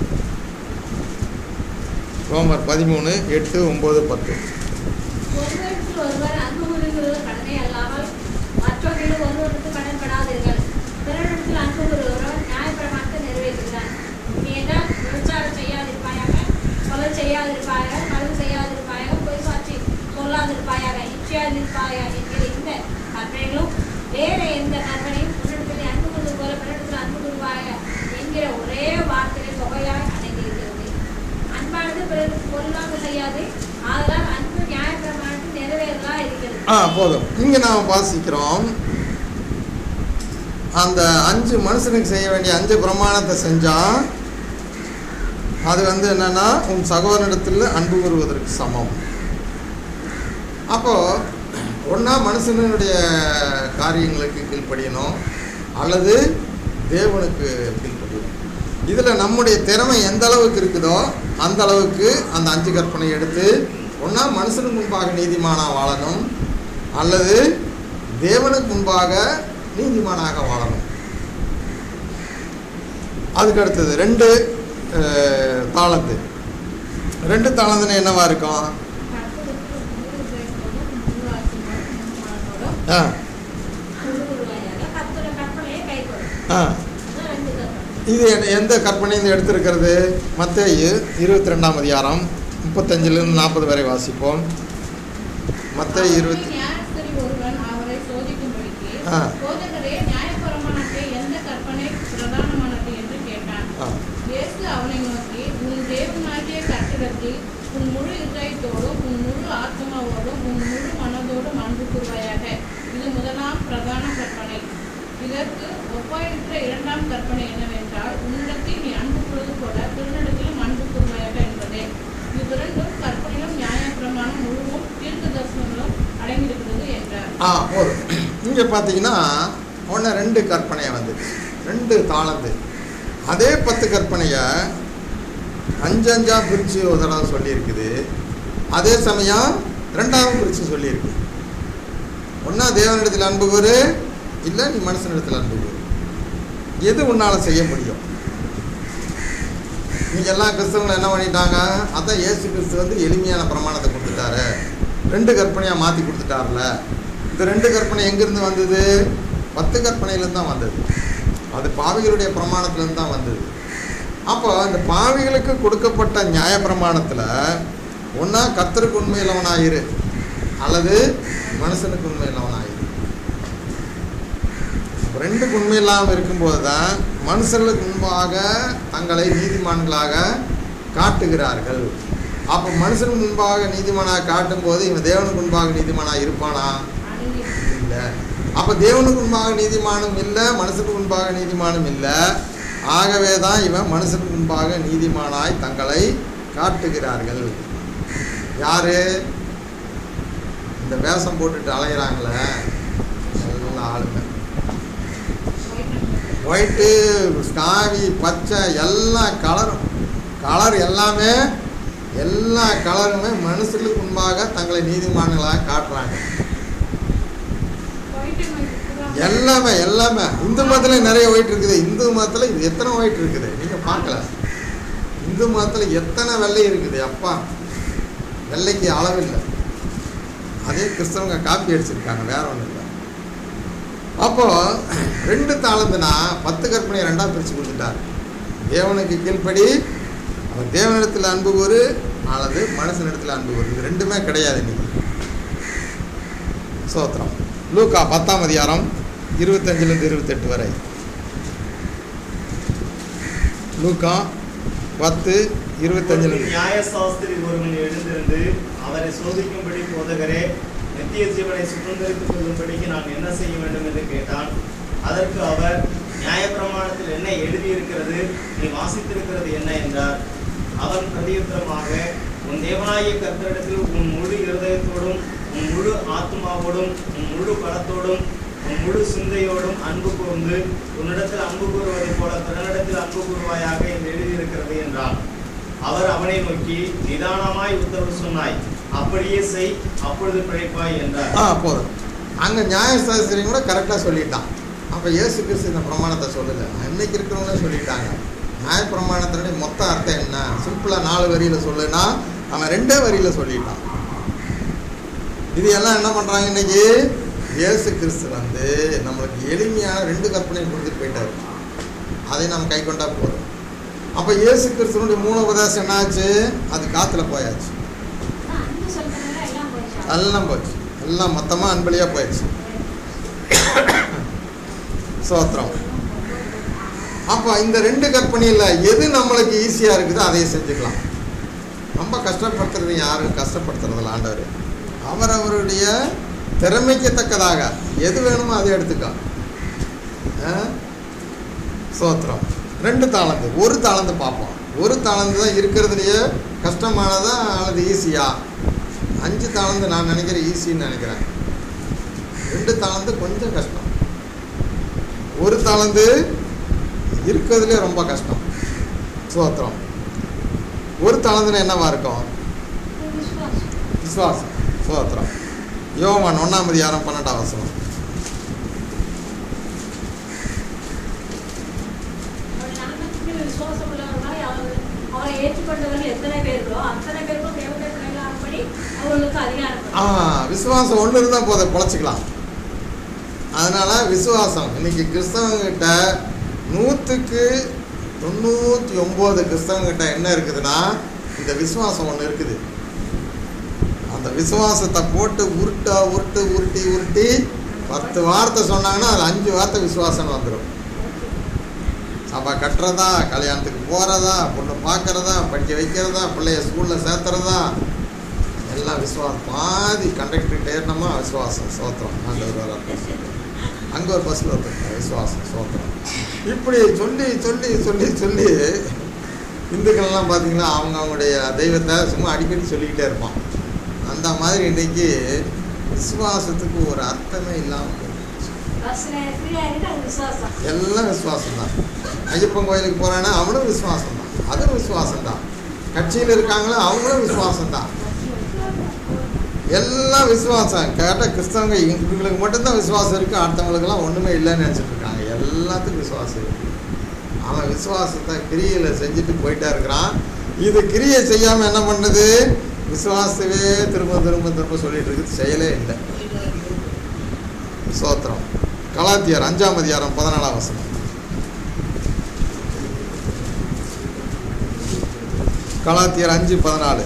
ரோமர் பதிமூணு எட்டு ஒம்பது பத்து ஒருவருக்கு ஒருவர் அன்பு கூறுகிறது கடனை அல்லாமல் மற்றவர்களும் ஒருவருக்கு கடன்படாதீர்கள் பிறரிடத்தில் அன்பு கூறுகிறவர் நியாயப்பிரமாணத்தை நிறைவேற்றுகிறார் நீ என்றால் விபச்சாரம் செய்யாதிருப்பாயாக கொலை செய்யாதிருப்பாயாக களவு செய்யாதிருப்பாயாக பொய் சாட்சி சொல்லாதிருப்பாயாக இச்சையாதிருப்பாயாக என்கிற இந்த கற்பனைகளும் வேற எந்த நண்பனையும் உன்னிடத்தில் அன்பு கூறுவது போல பிறரிடத்தில் அன்பு கூறுவாயாக என்கிற ஒரே வார்த்தையை தொகையாய் அடங்கியிருக்கிறது அன்பானது பிறருக்கு பொருளாக செய்யாது ஆதலால் அன்பு நியாயப்பிரமாணத்தில் நிறைவேறலா இருக்கிறது ஆ போதும் இங்கே நாம் வாசிக்கிறோம் அந்த அஞ்சு மனுஷனுக்கு செய்ய வேண்டிய அஞ்சு பிரமாணத்தை செஞ்சால் அது வந்து என்னன்னா உன் சகோதரனிடத்தில் அன்பு கூறுவதற்கு சமம் அப்போது ஒன்றா மனுஷனுடைய காரியங்களுக்கு கீழ்ப்படியணும் அல்லது தேவனுக்கு கீழ்ப்படியணும் இதில் நம்முடைய திறமை எந்த அளவுக்கு இருக்குதோ அந்த அளவுக்கு அந்த அஞ்சு கற்பனை எடுத்து ஒன்றா மனுஷனுக்கு முன்பாக நீதிமானாக வாழணும் அல்லது தேவனுக்கு முன்பாக நீதிமானாக வாழணும் அதுக்கு அடுத்தது ரெண்டு அஹ், தாளந்து ரெண்டு தாளந்துன்னு என்னவா இருக்கும் கர்த்தருக்கு முழு இதயத்தோடும், முழு ஆத்துமாவோடும், முழு மனதோடும், ஆ அன்பு கூறுவாயாக கர்த்தர கற்பனையை கைக்கொள் ஆ அதான் ரெண்டு கற்பனை இது எ- எந்த கற்பனையிலிருந்து எடுத்திருக்கிறது மத்தேயு இருபத்தி ரெண்டாம் அதிகாரம் முப்பத்தஞ்சிலிருந்து நாற்பது வரை வாசிப்போம் மத்தேயு இருபத்தி நியாயாஸ்திரி ஒருவன் அவரை சோதிக்கும்படிக்கு, ஆ. போதகரே, நியாயப்பிரமாணத்தில் எந்த கற்பனை பிரதானமானது என்று கேட்டான். ஆ இயேசு அவனை நோக்கி உன் தேவனாகிய கர்த்தரிடத்தில் உன் முழு இதயத்தோடும் உன் முழு ஆத்மாவோடும் இரண்டாம் கற்பனை என்னவென்றால் உன்னிடத்தில் நீ அன்பு கூறுவது போல பிறனிடத்திலும் அன்பு கூறுவாயாக என்பதே இவ்விரண்டும் கற்பனையும் நியாயப்பிரமாணம் முழுவதும் தீர்க்க தரிசனங்களும் அடங்கியிருக்கிறது என்றார் ஆ போதும் இங்கே பார்த்தீங்கன்னா ஒன்று ரெண்டு கற்பனையை வந்து ரெண்டு தாளந்து அதே பத்து கற்பனையை அஞ்சஞ்சா பிரித்து ஒரு தடவை சொல்லியிருக்குது அதே சமயம் ரெண்டாவது பிரித்து சொல்லியிருக்கு ஒன்றா தேவனிடத்தில் அன்பு கூறு இல்லை நீ மனுஷனிடத்தில் அன்பு கூறு எது உன்னால் செய்ய முடியும் நீங்க எல்லாம் கிறிஸ்தவங்களை என்ன பண்ணிட்டாங்க அதான் இயேசு கிறிஸ்து வந்து எளிமையான பிரமாணத்தை கொடுத்துட்டாரு ரெண்டு கற்பனையாக மாற்றி கொடுத்துட்டார்ல இந்த ரெண்டு கற்பனை எங்கேருந்து வந்தது பத்து கற்பனையிலேருந்து தான் வந்தது அது பாவிகளுடைய பிரமாணத்துலேருந்து தான் வந்தது அப்போ இந்த பாவிகளுக்கு கொடுக்கப்பட்ட நியாய பிரமாணத்தில் ஒன்றா கர்த்தருக்கு உண்மையிலவனாயிரு அல்லது மனுஷனுக்கு உண்மையிலவனாயிரு ரெண்டுக்கு உண்மை இல்லாமல் இருக்கும்போது தான் மனுஷர்களுக்கு முன்பாக தங்களை நீதிமான்களாக காட்டுகிறார்கள் அப்போ மனுஷனுக்கு முன்பாக நீதிமானாக காட்டும்போது இவன் தேவனுக்கு முன்பாக நீதிமானாக இருப்பானா இல்லை அப்போ தேவனுக்கு முன்பாக நீதிமானும் இல்லை மனுஷனுக்கு முன்பாக நீதிமானும் இல்லை ஆகவே தான் இவன் மனுஷனுக்கு முன்பாக நீதிமானாய் தங்களை காட்டுகிறார்கள் யாரு இந்த வேஷம் போட்டுட்டு அலையிறாங்களே எல்லாம் ஆளுங்க ஒயிட்டு ஸ்காவி பச்சை எல்லா கலரும் கலர் எல்லாமே எல்லா கலருமே மனுஷர்களுக்கு முன்பாக தங்களை நீதிமான்களாக காட்டுறாங்க எல்லாமே எல்லாமே இந்து மதத்தில் நிறைய ஒயிட் இருக்குது இந்து மதத்தில் இது எத்தனை ஒயிட் இருக்குது நீங்கள் பார்க்கல இந்து மதத்தில் எத்தனை வெள்ளை இருக்குது அப்பா வெள்ளைக்கு அளவில்லை அதே கிறிஸ்தவங்க காப்பி அடிச்சிருக்காங்க வேற ஒன்றும் இல்லை அப்போ ரெண்டு தாளந்துனா பத்து கற்பனை ரெண்டா பிரித்து கொடுத்துட்டார் தேவனுக்கு கீழ்ப்படி அவன் தேவனிடத்தில் அன்பு கூறு அல்லது மனுஷனிடத்தில் அன்பு கூறு இது ரெண்டுமே கிடையாது இன்னைக்கு சோத்திரம் லூக்கா பத்தாம் அதிகாரம் இருபத்தஞ்சிலிருந்து இருபத்தெட்டு வரை லூக்கா பத்து இருபத்தஞ்சிலிருந்து நியாயசாஸ்திரி ஒருவன் எழுந்திருந்து அவரை சோதிக்கும்படி போதகரே நித்திய ஜீவனை சுதந்திரித்துக் கொள்ளும்படிக்கு நான் என்ன செய்ய வேண்டும் என்று கேட்டான் அதற்கு அவர் நியாயப்பிரமாணத்தில் என்ன எழுதியிருக்கிறது நீ வாசித்திருக்கிறது என்ன என்றார் அவன் பிரதியுத்தரமாக உன் தேவனாகிய கர்த்தரிடத்தில் உன் முழு இருதயத்தோடும் உன் முழு ஆத்மாவோடும் உன் முழு பலத்தோடும் உன் முழு சிந்தையோடும் அன்பு கூர்ந்து உன்னிடத்தில் அன்பு கூறுவதைப் போல பிறனிடத்தில் அன்பு கூறுவாயாக என்று எழுதியிருக்கிறது என்றான் அவர் அவனை நோக்கி நிதானமாய் உத்தரவு சொன்னாய் அப்படியே செய் அப்பொழுது பிழைப்பாய் என்றார் ஆ போதும் அங்கே நியாயசாஸ்திரி கூட கரெக்டாக சொல்லிட்டான் அப்போ இயேசு கிறிஸ்து இந்த பிரமாணத்தை சொல்லலை இன்னைக்கு இருக்கிறவங்களே சொல்லிட்டாங்க நியாய பிரமாணத்தினுடைய மொத்த அர்த்தம் என்ன சிம்பிளாக நாலு வரியில் சொல்லுனா அவன் ரெண்டே வரியில் சொல்லிட்டான் இது எல்லாம் என்ன பண்ணுறாங்க இன்னைக்கு இயேசு கிறிஸ்து வந்து நம்மளுக்கு எளிமையான ரெண்டு கற்பனை கொடுத்துட்டு போயிட்டாரு அதை நம்ம கை கொண்டா போதும் அப்போ இயேசு கிறிஸ்துவனுடைய மூணு உபதேசம் என்னாச்சு அது காற்றுல போயாச்சு அன்பு சொல்றதுனால எல்லாம் போயிடுச்சு எல்லாம் போச்சு எல்லாம் மொத்தமாக அன்பலியாக போயிடுச்சு சோத்திரம் அப்போ இந்த ரெண்டு கற்பனையில் எது நம்மளுக்கு ஈஸியாக இருக்குதோ அதை செஞ்சுக்கலாம் ரொம்ப கஷ்டப்படுத்துறது யாரும் கஷ்டப்படுத்துறதில்ல ஆண்டவர் அவர் அவருடைய திறமைக்கு தக்கதாக எது வேணுமோ அதை எடுத்துக்கோ ஆ? சோத்திரம் ரெண்டு தாளந்து ஒரு தாளந்து பார்ப்போம் ஒரு தாளந்து தான் இருக்கிறதுலையே கஷ்டமானதா அல்லது ஈஸியா அஞ்சு தாளந்து நான் நினைக்கிறேன் ஈஸின்னு நினைக்கிறேன் ரெண்டு தாளந்து கொஞ்சம் கஷ்டம் ஒரு தாளந்து இருக்கிறதுலே ரொம்ப கஷ்டம் சோத்திரம் ஒரு தாளந்துல என்னவா இருக்கும் விசுவாசம் விசுவாசம் சோத்திரம் யோவான் ஒன்றாம் அதிகாரம் பன்னெண்டாம் வசனம் அவர் நாமத்துக்கு விசுவாசம் உள்ளவர்களாய் அவர் அவரை ஏற்றுக்கொண்டவர்கள் எத்தனை பேர்களோ அத்தனை பேருக்கும் தேவனுடைய பிள்ளைகளாகும்படி அவர்களுக்கு அதிகாரம் ஆ விசுவாசம் ஒன்று இருந்தால் போதும் பொழைச்சிக்கலாம் அதனால் விசுவாசம் இன்னைக்கு கிறிஸ்தவங்கிட்ட நூற்றுக்கு தொண்ணூற்றி ஒம்பது கிறிஸ்தவங்கிட்ட என்ன இருக்குதுன்னா இந்த விசுவாசம் ஒன்று இருக்குது அந்த விசுவாசத்தை போட்டு உருட்ட உருட்டு உருட்டி உருட்டி பத்து வார்த்தை சொன்னாங்கன்னா அது அஞ்சு வார்த்தை விசுவாசம்னு வந்துடும் சபை கட்டுறதா கல்யாணத்துக்கு போகிறதா பொண்ணு பார்க்குறதா படிக்க வைக்கிறதா பிள்ளைய ஸ்கூலில் சேர்த்துறதா எல்லாம் விசுவாசம் பாதி கண்டக்டர் ஏறினமா விசுவாசம் சோத்திரம் ஆண்டவர் வர அங்கே ஒரு பஸ்ஸில் ஒருத்தர் விசுவாசம் சோத்திரம் இப்படி சொல்லி சொல்லி சொல்லி சொல்லி இந்துக்கள்லாம் பார்த்தீங்கன்னா அவங்க அவங்களுடைய தெய்வத்தை சும்மா அடிக்கடி சொல்லிக்கிட்டே இருப்பான் அந்த மாதிரி இன்னைக்கு விசுவாசத்துக்கு ஒரு அர்த்தமே இல்லாமல் போயிடுச்சு. பஸ்ல ஃப்ரீயா இருக்கு அது விசுவாசம் எல்லாம் விசுவாசம் தான் ஐயப்பன் கோயிலுக்கு போகிறான்னா அவனும் விசுவாசம் தான் அதுவும் விசுவாசம் தான் கட்சியில் இருக்காங்களோ அவங்களும் விசுவாசம் தான் எல்லாம் விசுவாசம் கேட்டால் கிறிஸ்தவங்க இவங்களுக்கு மட்டும்தான் விசுவாசம் இருக்குது அடுத்தவங்களுக்கெல்லாம் ஒன்றுமே இல்லைன்னு நினச்சிட்டு இருக்காங்க எல்லாத்துக்கும் விசுவாசம் இருக்கு அவன் விசுவாசத்தை கிரியையில் செஞ்சுட்டு போயிட்டே இருக்கிறான் இது கிரியை செய்யாமல் என்ன பண்ணுது விசுவாசவே திரும்ப திரும்ப திரும்ப சொல்லிட்டு இருக்குது செயலே இல்லை சோத்திரம் கலாத்தியார் அஞ்சாம் அதிகாரம் பதினாலாம் வசனம் கலாத்தியர் அஞ்சு பதினாலு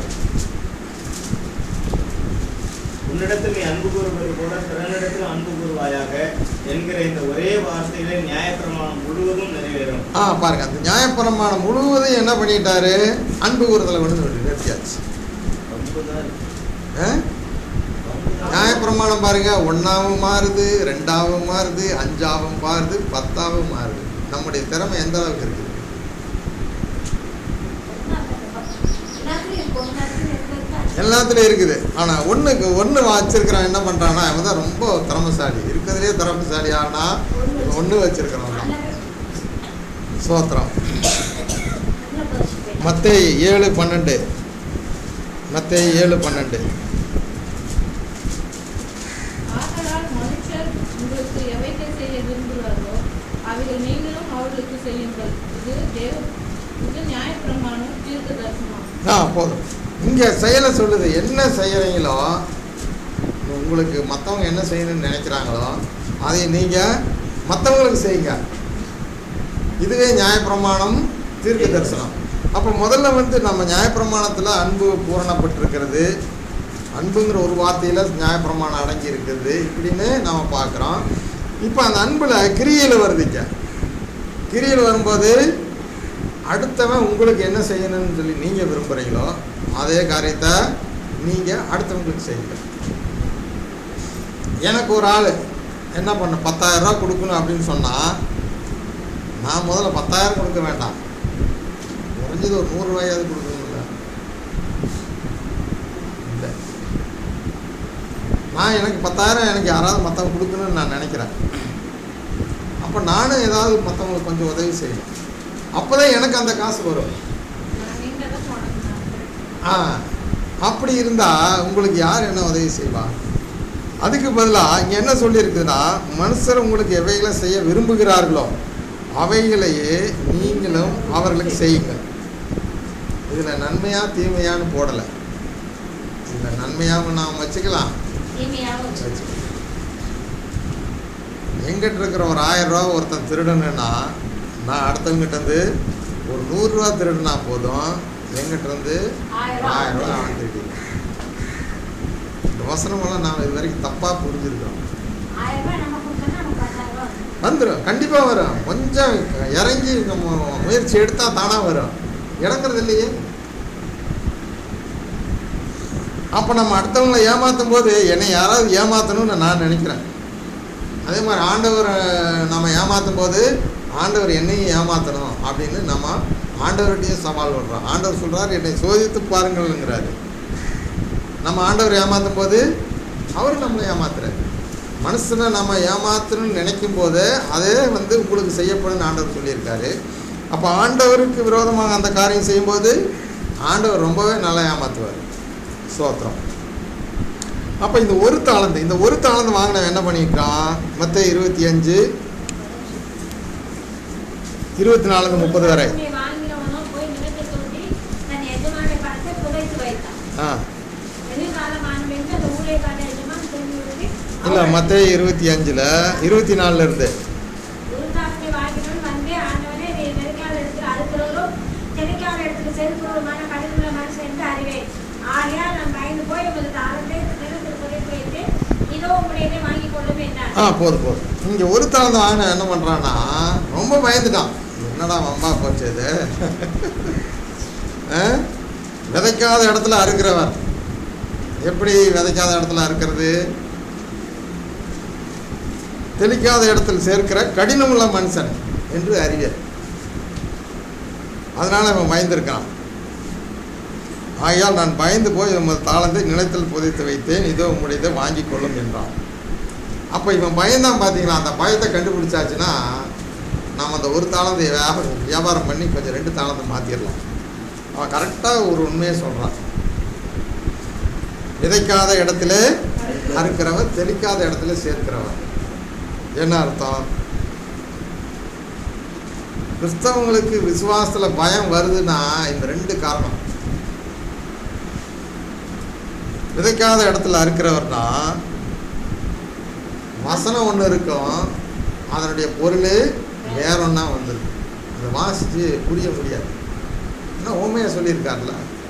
உன்னிடத்தில் நீ அன்பு கூறுவது போல பிறனிடத்தில் அன்பு கூறுவாயாக என்கிற இந்த ஒரே வார்த்தையிலே நியாயப்பிரமாணம் முழுவதும் நிறைவேறும் ஆ பாருங்க அந்த நியாயப்பிரமாணம் முழுவதும் என்ன பண்ணிட்டாரு அன்பு கூறுதலை கொண்டு சொல்லி நிறுத்தியாச்சு ரொம்பதான் ஆ? நியாயப்பிரமாணம் பாருங்க ஒன்றாவும் மாறுது ரெண்டாவும் மாறுது அஞ்சாவும் மாறுது பத்தாவும் மாறுது நம்முடைய திறமை எந்த அளவுக்கு இருக்குது எல்லாத்துலயும் இருக்கு ஒரு நேரத்துல இருக்கிறது எல்லாத்துலேயும் இருக்குது ஆனால் ஒன்றுக்கு ஒன்று வச்சிருக்கிறான் என்ன பண்ணுறான்னா அவன் தான் ரொம்ப திறமைசாலி இருக்கிறதுலே திறமைசாலி ஆனா ஒன்று வச்சிருக்கிறவன் தான் சோத்திரம் நல்ல பரிசு மத்தேய் ஏழு பன்னெண்டு மத்தேய் ஏழு பன்னெண்டு ஆதலால் மனுஷர் உங்களுக்கு எவைகள் செய்ய விரும்புகிறார்களோ அவைகள் நீங்களும் அவர்களுக்கு செய்யுங்கள் இது தேவ இது நியாயப்பிரமாணம் தீர்க்க தரிசனம் ஆ போதும் இங்கே செயலை சொல்லுது என்ன செய்கிறீங்களோ உங்களுக்கு மற்றவங்க என்ன செய்யணும்னு நினைக்கிறாங்களோ அதை நீங்கள் மற்றவங்களுக்கு செய்யுங்க இதுவே நியாயப்பிரமாணம் தீர்க்க தரிசனம் அப்போ முதல்ல வந்து நம்ம நியாயப்பிரமாணத்தில் அன்பு பூரணப்பட்டிருக்கிறது அன்புங்கிற ஒரு வார்த்தையில் நியாயப்பிரமாணம் அடங்கி இருக்குது இப்படின்னு நம்ம பார்க்குறோம் இப்போ அந்த அன்பில் கிரியில் வருதுங்க கிரியில் வரும்போது அடுத்தவன் உங்களுக்கு என்ன செய்யணும்னு சொல்லி நீங்கள் விரும்புகிறீங்களோ அதே காரியத்தை நீங்கள் அடுத்தவங்களுக்கு செய்யுங்க எனக்கு ஒரு ஆள் என்ன பண்ண பத்தாயிரம் ரூபா கொடுக்கணும் அப்படின்னு சொன்னால் நான் முதல்ல பத்தாயிரம் கொடுக்க வேண்டாம் குறைஞ்சது ஒரு நூறுரூவாயாவது கொடுக்கணும்ல இல்லை நான் எனக்கு பத்தாயிரம் எனக்கு யாராவது மற்றவங்க கொடுக்கணும்னு நான் நினைக்கிறேன் அப்போ நானும் ஏதாவது மற்றவங்களுக்கு கொஞ்சம் உதவி செய்யணும் அப்போ தான் எனக்கு அந்த காசு வரும் நான் நீங்க தான் போனது ஆ அப்படி இருந்தால் உங்களுக்கு யார் என்ன உதவி செய்வா அதுக்கு பதிலாக இங்கே என்ன சொல்லியிருக்குதுன்னா மனுஷர் உங்களுக்கு எவைகளை செய்ய விரும்புகிறார்களோ அவைகளையே நீங்களும் அவர்களுக்கு செய்யுங்க இதில் நன்மையா தீமையான்னு போடலை இதில் நன்மையாகவும் நாம் வச்சுக்கலாம் இனிமையாகவும் வச்சுக்கலாம் எங்கிட்ட இருக்கிற ஒரு ஆயிரம் ரூபா ஒருத்தன் திருடணுன்னா நான் அடுத்தவங்கிட்ட இருந்து ஒரு நூறுரூவா திருடினா போதும் எங்கிட்ட இருந்து ஆயிரம் ஆயிரம் ரூபா ரூபா அவன் திருடிடுவான். இந்த வசனமெல்லாம் நாம் இது வரைக்கும் தப்பாக புரிஞ்சிருக்கோம் ஆயிரம் ரூபாய் நம்ம கொடுத்தோம்னா நமக்கு பத்தாயிரம் ரூபாய் வரும். வந்துடும் கண்டிப்பாக வரும் கொஞ்சம் இறங்கி நம்ம முயற்சி எடுத்தால் தானாக வரும் இறங்குறது இல்லையே அப்போ நம்ம அடுத்தவங்களை ஏமாற்றும் போது என்னை யாராவது ஏமாற்றணும்னு நான் நினைக்கிறேன் அதே மாதிரி ஆண்டவரை நம்ம ஏமாற்றும் போது ஆண்டவர் என்னையும் ஏமாற்றணும் அப்படின்னு நம்ம ஆண்டவர்கிட்டயே சவால் விடுறோம் ஆண்டவர் சொல்கிறார் என்னை சோதித்து பாருங்கள்ங்கிறாரு நம்ம ஆண்டவர் ஏமாற்றும் போது அவர் நம்மளை ஏமாத்துறாரு மனுஷனை நம்ம ஏமாத்தணும்னு நினைக்கும் போது அதே வந்து உங்களுக்கு செய்யப்படும் ஆண்டவர் சொல்லியிருக்காரு அப்போ ஆண்டவருக்கு விரோதமாக அந்த காரியம் செய்யும்போது ஆண்டவர் ரொம்பவே நல்லா ஏமாத்துவார் ஸ்தோத்திரம் அப்போ இந்த ஒரு தாளந்து இந்த ஒரு தாளந்து வாங்கினவன் என்ன பண்ணியிருக்கான் மற்ற இருபத்தி அஞ்சு இருபத்தி நாலுந்து முப்பது வரை பூமியை வாங்கினவனோ போய் நிலத்தை தோண்டி தன் எஜமான பணத்தை புதைத்து வைத்தான் ஆ எதிர்காலமான என்று அந்த ஊழியக்கார எஜமான் திரும்பி விட்டு இல்லை மற்ற இருபத்தி அஞ்சில் இருபத்தி நாலுல இருந்து குருதாசனை வாங்கினவன் வந்து ஆண்டவனே நீ நெருக்கால இடத்துல அறுக்கிறவரும் தெருக்கால இடத்துல செருக்கிறவருமான கடினமுள்ள மனுஷன் என்று அறிவேன் ஆகையால் நான் பயந்து போய் உமது தாளத்தை நிலத்தில் புதைத்து வைத்து இதோ உம்முடையதை வாங்கிக் கொள்ளும் என்றான் ஆ போதும் போதும் இங்கே ஒரு தாளந்து வாங்கின என்ன பண்ணுறான்னா ரொம்ப பயந்துட்டான் என்னடா வம்பா போச்சு இது ஆ? விதைக்காத இடத்துல அறுக்கிறவர் எப்படி விதைக்காத இடத்துல அறுக்கிறது தெளிக்காத இடத்தில் சேர்க்கிற கடினமுள்ள மனுஷன் என்று அறிவியல் அதனால் அவன் பயந்திருக்கான் ஆகையால் நான் பயந்து போய் உமது தாளந்தை நிலத்தில் புதைத்து வைத்தேன் இதோ உம்முடையதை வாங்கிக் கொள்ளும் என்றான் அப்போ இவன் பயந்தான் பார்த்தீங்களா அந்த பயத்தை கண்டுபிடிச்சாச்சுன்னா நாம் அந்த ஒரு தாளந்தை வியாபாரம் வியாபாரம் பண்ணி கொஞ்சம் ரெண்டு தாளந்தை மாற்றிடலாம் அவன் கரெக்டாக ஒரு உண்மையை சொல்கிறான் விதைக்காத இடத்துல அறுக்கிறவன் தெளிக்காத இடத்துல சேர்க்கிறவன் என்ன அர்த்தம் கிறிஸ்தவங்களுக்கு விசுவாசத்தில் பயம் வருதுன்னா இந்த ரெண்டு காரணம் விதைக்காத இடத்துல அறுக்கிறவர்னா வசனம் ஒன்று இருக்கும் அதனுடைய பொருள் வேற ஒன்றா வந்துருக்கு அதை வாசித்து புரிய முடியாது என்ன ஓமையாக சொல்லியிருக்காருல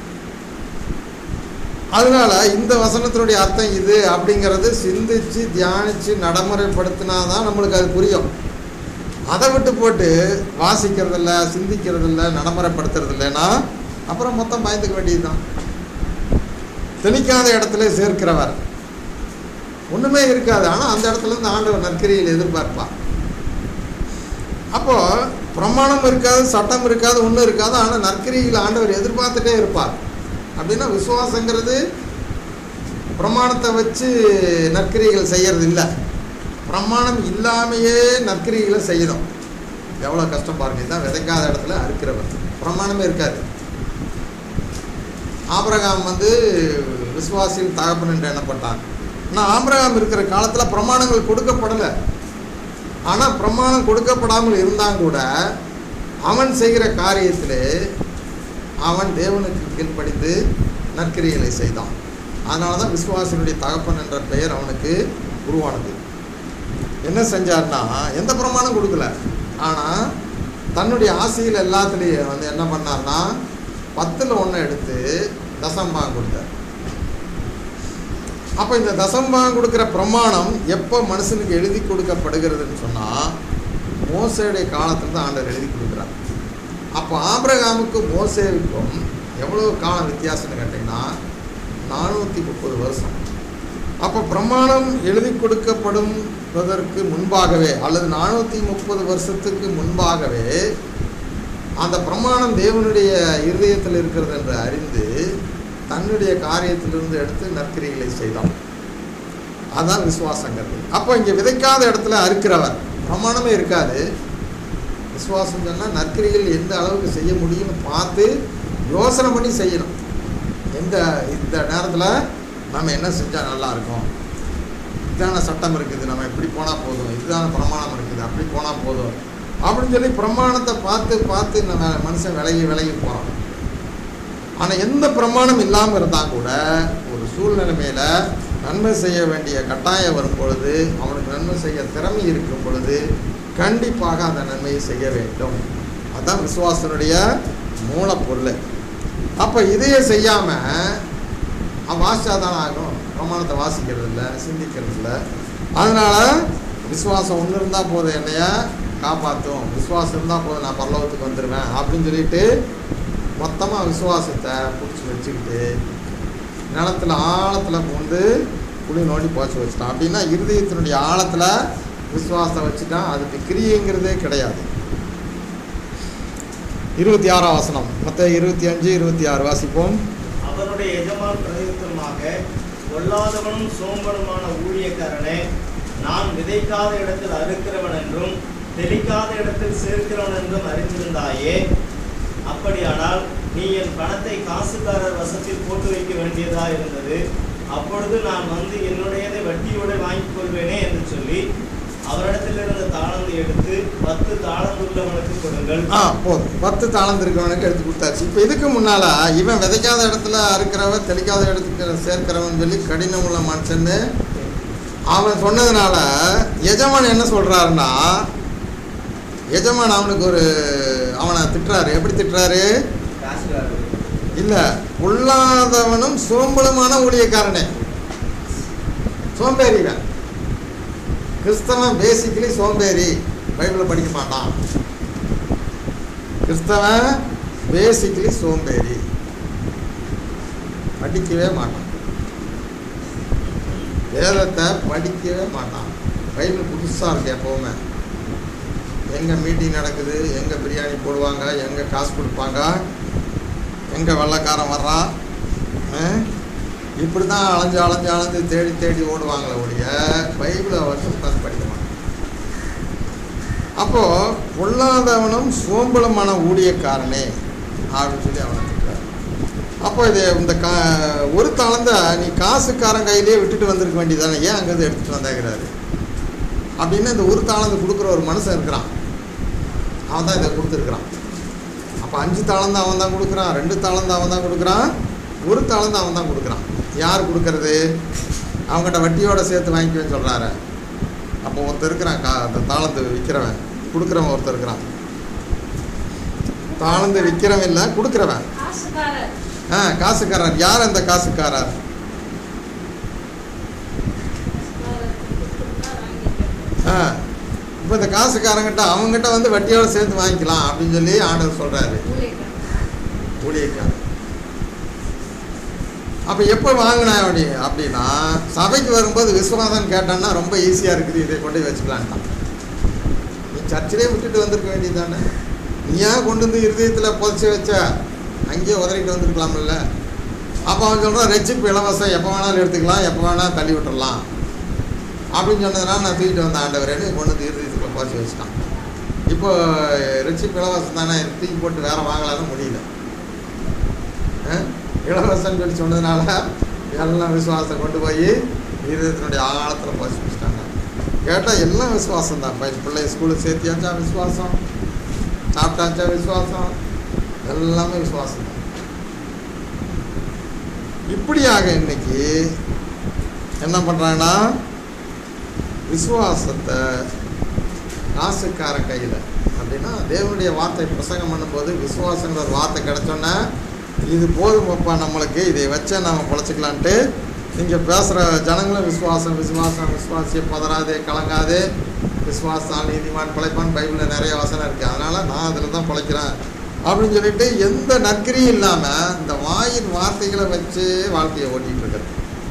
அதனால இந்த வசனத்தினுடைய அர்த்தம் இது அப்படிங்கிறது சிந்திச்சு தியானிச்சு நடைமுறைப்படுத்தினா தான் நம்மளுக்கு அது புரியும் அதை விட்டு போட்டு வாசிக்கிறதில்ல சிந்திக்கிறதில்ல நடைமுறைப்படுத்துறது இல்லைன்னா அப்புறம் மொத்தம் பயந்துக்க வேண்டியதுதான் தெளிக்காத இடத்துல சேர்க்கிறவர் ஒன்றுமே இருக்காது ஆனால் அந்த இடத்துல இருந்து ஆண்டவர் நற்கரியில் எதிர்பார்ப்பார் அப்போ பிரமாணம் இருக்காது சட்டம் இருக்காது ஒன்றும் இருக்காது ஆனால் நற்கரியில் ஆண்டவர் எதிர்பார்த்துட்டே இருப்பார் அப்படின்னா விசுவாசங்கிறது பிரமாணத்தை வச்சு நற்கிரிகள் செய்யறது இல்லை பிரமாணம் இல்லாமையே நற்கிரிகளை செய்யணும் எவ்வளோ கஷ்டம் பாருங்க இதுதான் விதைக்காத இடத்துல அறுக்கிறவர் பிரமாணமே இருக்காது ஆபிரகாம் வந்து விசுவாசியில் தகப்பன் என்று எண்ணப்பட்டான் ஆனால் ஆபிரகாம் இருக்கிற காலத்தில் பிரமாணங்கள் கொடுக்கப்படலை ஆனால் பிரமாணம் கொடுக்கப்படாமல் இருந்தால் கூட அவன் செய்கிற காரியத்திலே அவன் தேவனுக்கு கீழ்ப்படிந்து நற்கிரியலை செய்தான் அதனால தான் விசுவாசினுடைய தகப்பன் என்ற பெயர் அவனுக்கு உருவானது என்ன செஞ்சார்னா எந்த பிரமாணம் கொடுக்கல ஆனால் தன்னுடைய ஆசையில் எல்லாத்துலேயும் வந்து என்ன பண்ணார்னா பத்தில் ஒன்று எடுத்து தசம்பாகம் கொடுத்தார் அப்போ இந்த தசம்பாகம் கொடுக்குற பிரமாணம் எப்போ மனுஷனுக்கு எழுதி கொடுக்கப்படுகிறதுன்னு சொன்னால் மோசையுடைய காலத்தில் தான் ஆண்டவர் எழுதி கொடுக்குறார் அப்போ ஆபிரகாமுக்கு மோசேவுக்கும் எவ்வளோ காலம் வித்தியாசம்னு கேட்டிங்கன்னா நானூற்றி முப்பது வருஷம் அப்போ பிரமாணம் எழுதி கொடுக்கப்படுவதற்கு முன்பாகவே அல்லது நானூற்றி முப்பது வருஷத்துக்கு முன்பாகவே அந்த பிரமாணம் தேவனுடைய இருதயத்தில் இருக்கிறது என்று அறிந்து தன்னுடைய காரியத்திலிருந்து எடுத்து நற்கிரிகளை செய்தான் அதான் விசுவாசங்கிறது அப்போ இங்கே விதைக்காத இடத்துல அறுக்கிறவர் பிரமாணமே இருக்காது விசுவாசம் சொன்னால் நற்கிரிகள் எந்த அளவுக்கு செய்ய முடியும்னு பார்த்து யோசனை பண்ணி செய்யணும் எந்த இந்த நேரத்தில் நம்ம என்ன செஞ்சால் நல்லா இருக்கும் இதான சட்டம் இருக்குது நம்ம இப்படி போனால் போதும் இதுதான பிரமாணம் இருக்குது அப்படி போனால் போதும் அப்படின்னு சொல்லி பிரமாணத்தை பார்த்து பார்த்து நம்ம மனுஷன் விலகி விலகி போகிறான் ஆனால் எந்த பிரமாணம் இல்லாமல் இருந்தால் கூட ஒரு சூழ்நிலைமையில் நன்மை செய்ய வேண்டிய கட்டாயம் வரும் பொழுது அவனுக்கு நன்மை செய்ய திறமை இருக்கும் பொழுது கண்டிப்பாக அந்த நன்மையை செய்ய வேண்டும் அதுதான் விசுவாசனுடைய மூலப்பொருள் அப்போ இதையே செய்யாமல் அவன் வாசிச்சாதான் ஆகும் பிரமாணத்தை வாசிக்கிறது இல்லை சிந்திக்கிறது இல்லை அதனால் விசுவாசம் ஒன்று இருந்தால் போதும் என்னைய காப்பாற்றும் விசுவாசம் இருந்தால் போதும் நான் பரலோகத்துக்கு வந்துடுவேன் அப்படின்னு சொல்லிட்டு மொத்தமாக விசுவாசத்தை பிடிச்சி வச்சுக்கிட்டு நிலத்தில் ஆழத்தில் வந்து குழி நோண்டி போச்சு வச்சுட்டான் அப்படின்னா இருதயத்தினுடைய ஆழத்தில் விசுவாசத்தை வச்சுட்டான் அதுக்கு கிரியைங்கிறதே கிடையாது இருபத்தி ஆறாம் வசனம் மற்ற இருபத்தி அஞ்சு இருபத்தி ஆறு வாசிப்போம் அவனுடைய எஜமான் பிரதியுத்தரமாக கொல்லாதவனும் சோம்பனுமான ஊழியக்காரனே நான் விதைக்காத இடத்தில் அறுக்கிறவன் என்றும் தெளிக்காத இடத்தில் சேர்க்கிறவன் என்றும் அறிந்திருந்தாயே அப்படியானால் நீ என் பணத்தை காசுக்காரர் வசத்தில் போட்டு வைக்க வேண்டியதா இருந்தது அப்பொழுது நான் வந்து என்னுடையதை வட்டியோடு வாங்கிக் கொள்வேனே என்று சொல்லி அவரிடத்திலிருந்த தாளந்து எடுத்து பத்து தாளந்து உள்ளவனுக்கு கொடுங்கள் ஆ போதும் பத்து தாளந்து இருக்கவனுக்கு எடுத்து கொடுத்தாச்சு இப்போ இதுக்கு முன்னால் இவன் விதைக்காத இடத்துல அறுக்கிறவன் தெளிக்காத இடத்துக்கு சேர்க்கிறவன் சொல்லி கடினம் உள்ள மனுஷன்னு அவன் சொன்னதுனால எஜமான் என்ன சொல்கிறாருன்னா எஜமான் அவனுக்கு ஒரு அவனை திட்டுறாரு எப்படி திட்டுறாரு இல்லை பொல்லாதவனும் சோம்பலுமான ஊழியக்காரனே சோம்பேறிவன் கிறிஸ்தவன் பேசிக்கலி சோம்பேறி பைபிளை படிக்க மாட்டான் கிறிஸ்தவன் பேசிக்கலி சோம்பேறி படிக்கவே மாட்டான் வேதத்தை படிக்கவே மாட்டான் பைபிள் புதுசாக இருக்கு எப்போவுமே எங்கே மீட்டிங் நடக்குது எங்கே பிரியாணி போடுவாங்க எங்கே காசு கொடுப்பாங்க எங்கே வெள்ளைக்காரன் வர்றான் இப்படி தான் அலைஞ்சு அலைஞ்சு அலைஞ்சு தேடி தேடி ஓடுவாங்களே ஒழிய பைபிளை வந்து உட்காந்து படிக்க மாட்டாங்க அப்போது பொல்லாதவனும் சோம்பலமான ஊழியக்காரனே அப்படின்னு சொல்லி அவனை திட்டுறாரு அப்போ இது இந்த கா ஒரு தாளந்த நீ காசுக்காரன் கையிலேயே விட்டுட்டு வந்திருக்க வேண்டியதானே ஏன் அங்கேருந்து எடுத்துகிட்டு வந்தாங்கிறாரு அப்படின்னு இந்த ஒரு தாளந்து கொடுக்குற ஒரு மனுஷன் இருக்கிறான் அவன் தான் இதை கொடுத்துருக்குறான் அப்போ அஞ்சு தாளந்து அவன் தான் கொடுக்குறான் ரெண்டு தாளந்து அவன் தான் கொடுக்குறான் ஒரு தாளந்து அவன் தான் கொடுக்குறான் யார் கொடுக்கறது அவங்ககிட்ட வட்டியோட சேர்த்து வாங்கிக்குவேன்னு சொல்கிறாரு அப்போ ஒருத்தர் இருக்கிறான் கா அந்த தாளந்து விற்கிறவன் கொடுக்குறவன் ஒருத்தர் இருக்கிறான் தாளந்து விற்கிறவன் இல்லை கொடுக்குறவன் காசுக்காரர் ஆ காசுக்காரர் யார் அந்த காசுக்காரர் காசுக்காரர் கொடுத்தா வாங்கிக்கிறேன். ஆ இப்போ இந்த காசுக்காரங்கிட்ட அவங்ககிட்ட வந்து வட்டியோட சேர்த்து வாங்கிக்கலாம் அப்படின்னு சொல்லி ஆண்டவர் சொல்கிறாரு ஊழியக்காரர். ஊழியக்காரன் அப்போ எப்போ வாங்கினேன் அப்படி அப்படின்னா சபைக்கு வரும்போது விஸ்வாசம் கேட்டான்னா ரொம்ப ஈஸியாக இருக்குது இதை கொண்டு போய் வச்சுக்கலான்ட்டான் நீ சர்ச்சிலே விட்டுட்டு வந்திருக்க வேண்டியது தானே நீ ஏன் கொண்டு வந்து இருதயத்தில் புதைச்சி வச்ச அங்கேயே உதறிட்டு வந்திருக்கலாம்ல அப்போ அவன் சொல்கிறான் ரெச்சிப்பு இலவசம் எப்போ வேணாலும் எடுத்துக்கலாம் எப்போ வேணாலும் தள்ளி விட்டுறலாம் அப்படின்னு சொன்னதுனால நான் தூக்கிட்டு வந்த ஆண்டவரேன்னு கொண்டு வந்து இருதயத்துக்குள்ள புதைச்சி வச்சுட்டான் இப்போ ரெச்சிப்பு இலவசம் தானே தூக்கி போட்டு வேற வாங்கலாம்னு முடியல ஆ? இலவசம் சொல்லி சொன்னதுனால எல்லாம் விசுவாசம் கொண்டு போய் இருதயத்தினுடைய ஆழத்தில் புதைச்சி வச்சுட்டாங்க கேட்டால் எல்லாம் விசுவாசம் தான் பையன் பிள்ளைய ஸ்கூலுக்கு சேர்த்தியாச்சா விசுவாசம் சாப்பிட்டாச்சா விசுவாசம் எல்லாமே விசுவாசம் தான் இப்படியாக இன்னைக்கு என்ன பண்ணுறாங்கன்னா விசுவாசத்தை காசுக்காரன் கையில் அப்படின்னா தேவனுடைய வார்த்தை பிரசங்கம் பண்ணும்போது விசுவாசங்கிற ஒரு வார்த்தை கிடைச்சோன்னே இது போதுமப்பா நம்மளுக்கு இதை வச்சா நாம் பொழைச்சிக்கலான்ட்டு இங்கே பேசுகிற ஜனங்களும் விசுவாசம் விசுவாசம் விசுவாசிய பதறாதே கலங்காதே விசுவாசால் நீதிமான் பிழைப்பான் பைபிளில் நிறைய வசனம் இருக்குது அதனால் நான் அதில் தான் பிழைக்கிறேன் அப்படின்னு சொல்லிட்டு எந்த நற்கரியும் இல்லாமல் இந்த வாயின் வார்த்தைகளை வச்சு வாழ்க்கையை ஓட்டிகிட்டு இருக்கிறது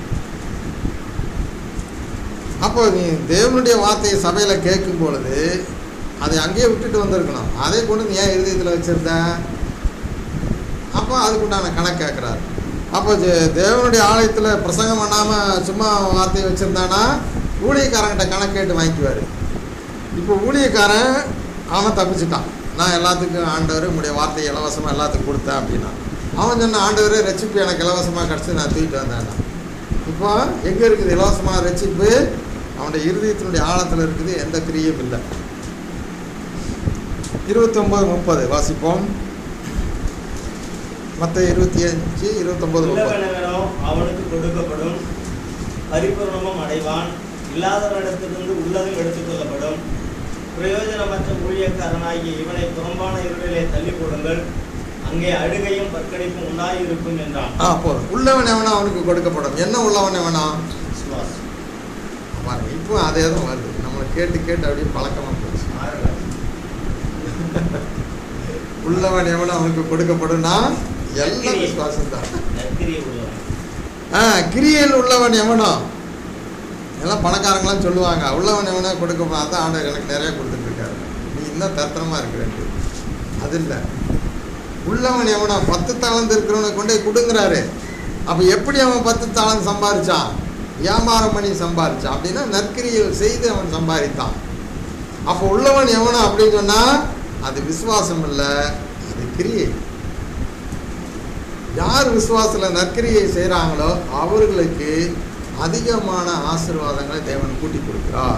அப்போ நீ தேவனுடைய வார்த்தையை சபையில் கேட்கும் பொழுது அதை அங்கேயே விட்டுட்டு வந்திருக்கணும் அதை கொண்டு நீ ஏன் இருதயத்தில் வச்சுருந்த அப்போ அதுக்குண்டான கணக்கு கேட்குறாரு அப்போ ஜெ- தேவனுடைய ஆலயத்தில் பிரசங்கம் பண்ணாமல் சும்மா வார்த்தையை வச்சுருந்தானா ஊழியக்காரங்கிட்ட கணக்கு கேட்டு வாங்கிக்குவார் இப்போ ஊழியக்காரன் அவன் தப்பிச்சிட்டான் நான் எல்லாத்துக்கும் ஆண்டவர் உங்களுடைய வார்த்தையை இலவசமாக எல்லாத்துக்கும் கொடுத்தேன் அப்படின்னா அவன் சொன்ன ஆண்டவர் ரட்சிப்பு எனக்கு இலவசமாக கிடச்சி நான் தூக்கிட்டு வந்தேன் இப்போ எங்கே இருக்குது இலவசமான ரட்சிப்பு அவனுடைய இருதயத்தினுடைய ஆழத்தில் இருக்குது எந்த கிரியும் இல்லை இருபத்தொம்பது முப்பது வாசிப்போம் மற்ற இருபத்தி அஞ்சு இருபத்தொம்பது முப்பது உள்ளவனவனோ அவனுக்கு கொடுக்கப்படும் பரிபூர்ணமும் அடைவான் இல்லாதவனிடத்திலிருந்து உள்ளதும் எடுத்துக்கொள்ளப்படும் பிரயோஜனமற்ற ஊழியக்காரனாகிய இவனை புறம்பான இருளிலே தள்ளி போடுங்கள் அங்கே அழுகையும் பற்கடிப்பும் உண்டாயிருக்கும் என்றான் ஆ போதும் உள்ளவன் எவனா அவனுக்கு கொடுக்கப்படும் என்ன உள்ளவன் எவனா விசுவாஸ் பாருங்க இப்போ அதே தான் வருது நம்மளை கேட்டு கேட்டு அப்படியே பழக்கமாக போச்சு ஆறுல. உள்ளவன் எவனா அவனுக்கு கொடுக்கப்படும்னா எல்லாம் விசுவாசம் தான் நற்கிரியை உள்ளவன் ஆ கிரியையில் உள்ளவன் எவனோ எல்லாம் பணக்காரங்களாம் சொல்லுவாங்க உள்ளவன் எவனோ கொடுக்கப்படும் அதான் ஆண்டவர் எனக்கு நிறைய கொடுத்துட்ருக்காரு நீ இன்னும் தத்திரமா இருக்கிறேன் அது இல்லை உள்ளவன் எவனோ பத்து தாளந்து இருக்கிறவனை கொண்டு போய் கொடுங்குறாரு அப்போ எப்படி அவன் பத்து தாளந்து சம்பாரிச்சான் வியாபாரம் பண்ணி சம்பாரிச்சான் அப்படின்னா நற்கிரியில் செய்து அவன் சம்பாதித்தான் அப்போ உள்ளவன் எவனோ அப்படின்னு சொன்னால் அது விசுவாசம் இல்லை அது கிரியை யார் விசுவாசத்தில் நற்கிரியை செய்கிறாங்களோ அவர்களுக்கு அதிகமான ஆசீர்வாதங்களை தேவன் கூட்டி கொடுக்கிறார்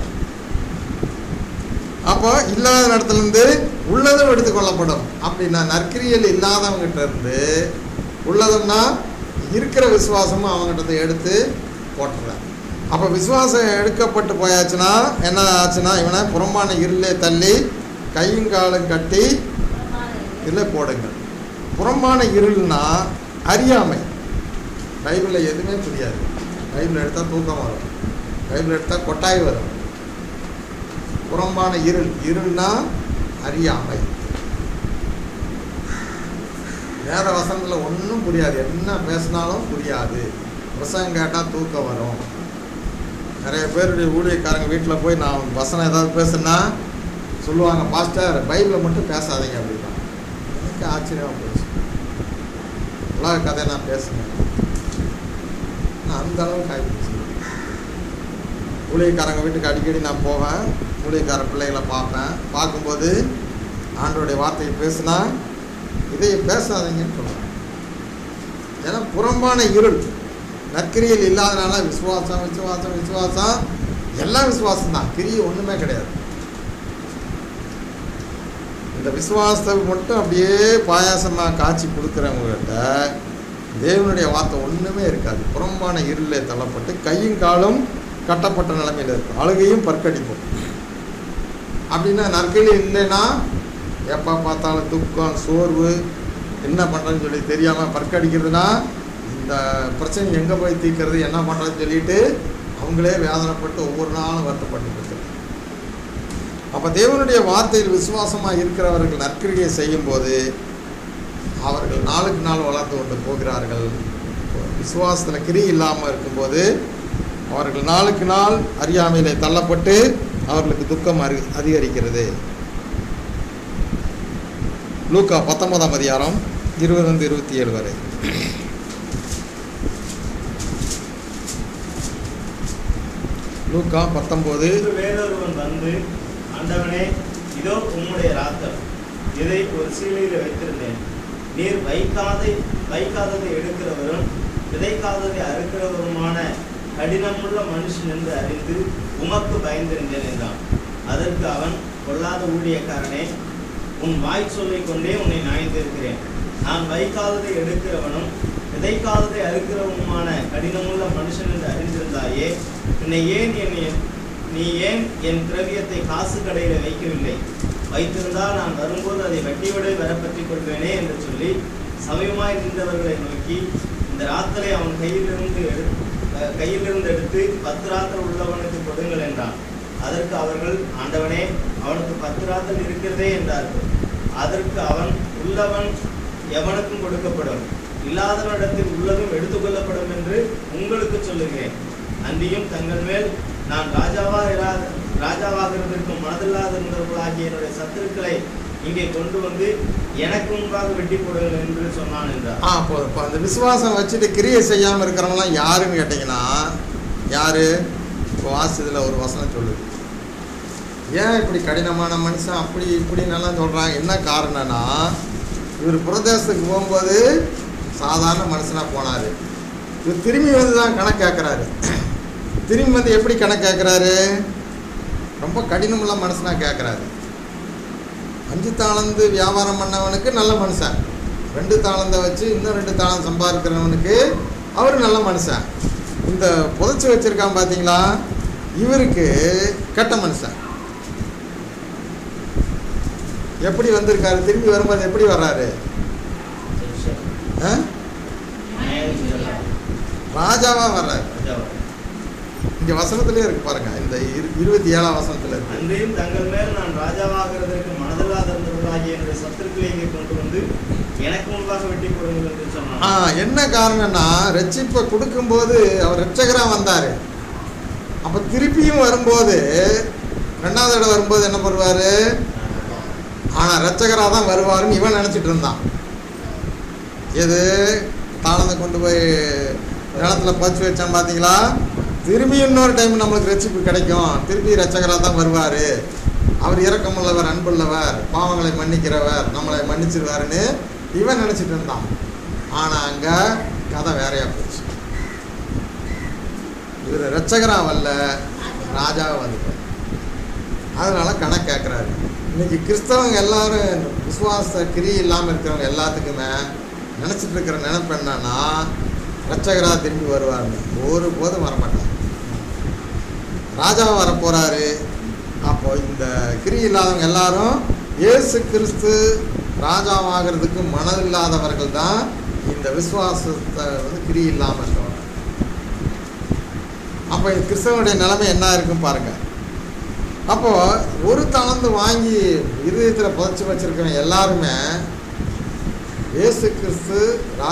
அப்போ இல்லாத இடத்துலேருந்து உள்ளதும் எடுத்துக்கொள்ளப்படும் அப்படின்னா நற்கிரியல் இல்லாதவங்கிட்ட இருந்து உள்ளதும்னா இருக்கிற விசுவாசமும் அவங்ககிட்ட இருந்து எடுத்து போட்டுறார் அப்போ விசுவாசம் எடுக்கப்பட்டு போயாச்சுன்னா என்ன ஆச்சுன்னா இவனை புறம்பான இருளே தள்ளி கையும் காலும் கட்டி இதில் போடுங்கள் புறம்பான இருள்னா அறியாமை பைபிளில் எதுவுமே புரியாது பைபிள் எடுத்தால் தூக்கம் வரும் பைபிள் எடுத்தால் கொட்டாய் வரும் புறம்பான இருள் இருள்னா அறியாமை வேற வசனத்தில் ஒன்றும் புரியாது என்ன பேசினாலும் புரியாது பிரசங்கம் கேட்டால் தூக்கம் வரும் நிறைய பேருடைய ஊழியக்காரங்க வீட்டில் போய் நான் வசனம் ஏதாவது பேசுனா சொல்லுவாங்க பாஸ்டர் பைபிளை மட்டும் பேசாதீங்க அப்படின்னா எனக்கு ஆச்சரியமாக போச்சு உலக கதை நான் பேசுனேன் நான் அந்த அளவுக்கு ஆகிடுச்சு ஊழியக்காரங்க வீட்டுக்கு அடிக்கடி நான் போவேன் ஊழியக்கார பிள்ளைகளை பார்ப்பேன் பார்க்கும்போது ஆண்டோடைய வார்த்தையை பேசுனா இதை பேசாதீங்கன்னு சொல்லுவேன் ஏன்னா புறம்பான இருள் நற்கிரியில் இல்லாதனால விசுவாசம் விசுவாசம் விசுவாசம் எல்லாம் விசுவாசம் தான் கிரியை ஒன்றுமே கிடையாது இந்த விசுவாசத்தை மட்டும் அப்படியே பாயாசமாக காய்ச்சி கொடுக்குறவங்ககிட்ட தேவனுடைய வார்த்தை ஒன்றுமே இருக்காது புறம்பான இருளில் தள்ளப்பட்டு கையும் காலும் கட்டப்பட்ட நிலைமையில் இருக்கும் அழுகையும் பற்கடிக்கும் அப்படின்னா நற்கிரி இல்லைன்னா எப்போ பார்த்தாலும் துக்கம் சோர்வு என்ன பண்ணுறதுன்னு சொல்லி தெரியாமல் பற்கடிக்கிறதுனா இந்த பிரச்சனை எங்கே போய் தீர்க்கறது என்ன பண்ணுறதுன்னு சொல்லிட்டு அவங்களே வேதனைப்பட்டு ஒவ்வொரு நாளும் வருத்தப்பட்டு இருக்கிறது அப்போ தேவனுடைய வார்த்தையில் விசுவாசமாக இருக்கிறவர்கள் நற்கிரியை செய்யும்போது அவர்கள் நாளுக்கு நாள் வளர்ந்து கொண்டு போகிறார்கள் விசுவாசத்தில் கிரி இல்லாமல் இருக்கும்போது அவர்கள் நாளுக்கு நாள் அறியாமையிலே தள்ளப்பட்டு அவர்களுக்கு துக்கம் அறி அதிகரிக்கிறது லூக்கா பத்தொன்பதாம் அதிகாரம் இருபதுலேருந்து இருபத்தி ஏழு வரை லூக்கா பத்தொம்போது பின்பு வேறொருவன் வந்து ஆண்டவனே இதோ உம்முடைய ராத்தம் இதை ஒரு சீலையில் வைத்திருந்தேன் நீர் வைக்காதை வைக்காததை எடுக்கிறவரும் விதைக்காததை அறுக்கிறவருமான கடினமுள்ள மனுஷன் என்று அறிந்து உமக்கு பயந்திருந்தேன் என்றான் அதற்கு அவன் கொள்ளாத ஊழியக்காரனே உன் வாய் சொல்லிக் கொண்டே உன்னை நியாயந்திருக்கிறேன் நான் வைக்காததை எடுக்கிறவனும் விதைக்காததை அறுக்கிறவனுமான கடினமுள்ள மனுஷன் என்று அறிந்திருந்தாயே என்னை ஏன் என்னை நீ ஏன் என் திரவியத்தை காசு கடையில வைக்கவில்லை வைத்திருந்தால் நான் வரும்போது அதை வட்டியோடு வரப்பற்றிக் கொள்வேனே என்று சொல்லி சமயமாய் நின்றவர்களை நோக்கி இந்த ராத்தலை அவன் கையிலிருந்து எடு அஹ் கையிலிருந்து எடுத்து பத்து ராத்தல் உள்ளவனுக்கு கொடுங்கள் என்றான் அதற்கு அவர்கள் ஆண்டவனே அவனுக்கு பத்து ராத்தல் இருக்கிறதே என்றார்கள் அதற்கு அவன் உள்ளவன் எவனுக்கும் கொடுக்கப்படும் இல்லாதவனிடத்தில் உள்ளதும் எடுத்துக்கொள்ளப்படும் என்று உங்களுக்கு சொல்லுகிறேன் அன்றியும் தங்கள் மேல் நான் ராஜாவா இராத ராஜாவாகிறதற்கு மனதில்லாதிருந்தவர்களாகிய என்னுடைய சத்துருக்களை இங்கே கொண்டு வந்து எனக்கு முன்பாக வெட்டி போடுங்கள் என்று சொன்னான் என்றார் ஆ போதும் இப்போ அந்த விசுவாசம் வச்சுட்டு கிரியை செய்யாமல் இருக்கிறவங்களாம் யாருன்னு கேட்டிங்கன்னா யார் இப்போ வாசத்தில் ஒரு வசனம் சொல்லுது ஏன் இப்படி கடினமான மனுஷன் அப்படி இப்படின்னெல்லாம் சொல்கிறாங்க என்ன காரணம்னா இவர் பிரதேசத்துக்கு போகும்போது சாதாரண மனுஷனாக போனார் இவர் திரும்பி வந்து தான் கணக்கு கேட்குறாரு திரும்பி வந்து எப்படி கணக்கு கேட்குறாரு ரொம்ப கடினமுள்ள மனுஷனாக கேட்குறாரு அஞ்சு தாளந்து வியாபாரம் பண்ணவனுக்கு நல்ல மனுஷன் ரெண்டு தாளந்தை வச்சு இன்னும் ரெண்டு தாளம் சம்பாதிக்கிறவனுக்கு அவர் நல்ல மனுஷன் இந்த புதைச்சி வச்சிருக்கான் பார்த்தீங்களா இவருக்கு கெட்ட மனுஷன் எப்படி வந்திருக்காரு திரும்பி வரும்போது எப்படி வர்றாரு ஆ? ராஜாவா வர்றாரு ராஜாவா. இங்க வசனத்திலே இருக்கு பாருங்க இந்த இரு இருபத்தி ஏழாம் வசனத்துல இருக்கு அன்றியும் தங்கள் மேல் நான் ராஜாவாகிறதற்கு மனதில்லாதிருந்தவர்களாகிய என்னுடைய சத்துருக்களை இங்கே கொண்டு வந்து எனக்கு முன்பாக வெட்டி போடுங்கள் என்று ஆ சொன்னான் என்ன காரணம்னா ரட்சிப்பை கொடுக்கும்போது அவர் ரட்சகராக வந்தார் அப்போ திருப்பியும் வரும்போது ரெண்டாவது தடவை வரும்போது என்ன பண்ணுவார் ஆனால் ரட்சகராக தான் வருவாருன்னு இவன் நினச்சிட்டு இருந்தான் எது தாளந்தை கொண்டு போய் நிலத்துல பச்சு வச்சான் பார்த்தீங்களா திரும்பி இன்னொரு டைம் நம்மளுக்கு ரட்சிப்பு கிடைக்கும் திருப்பி ரட்சகராக தான் வருவார் அவர் இரக்கமுள்ளவர் அன்புள்ளவர் பாவங்களை மன்னிக்கிறவர் நம்மளை மன்னிச்சிருவாருன்னு இவன் நினச்சிட்டு இருந்தான் ஆனால் அங்கே கதை வேறையா போச்சு இவர் ரட்சகராக வரல ராஜாவை வந்துட்டார் அதனால கணக்கு கேட்குறாரு இன்னைக்கு கிறிஸ்தவங்க எல்லாரும் இந்த விசுவாச கிரி இல்லாமல் இருக்கிறவங்க எல்லாத்துக்குமே நினச்சிட்டு இருக்கிற நினைப்பு என்னன்னா ரட்சகராக திரும்பி வருவாருன்னு ஒரு போதும் வரமாட்டார் ராஜாவை வரப்போகிறாரு அப்போ இந்த கிரி இல்லாதவங்க எல்லாரும் இயேசு கிறிஸ்து ராஜாவாகிறதுக்கு மனதில்லாதவர்கள் தான் இந்த விசுவாசத்தை வந்து கிரி இல்லாமல் இருக்கவங்க அப்போ இந்த கிறிஸ்தவனுடைய நிலைமை என்ன இருக்கும் பாருங்க அப்போ ஒரு தளர்ந்து வாங்கி இருதயத்தில் புதைச்சி வச்சிருக்கவங்க எல்லாருமே இயேசு கிறிஸ்து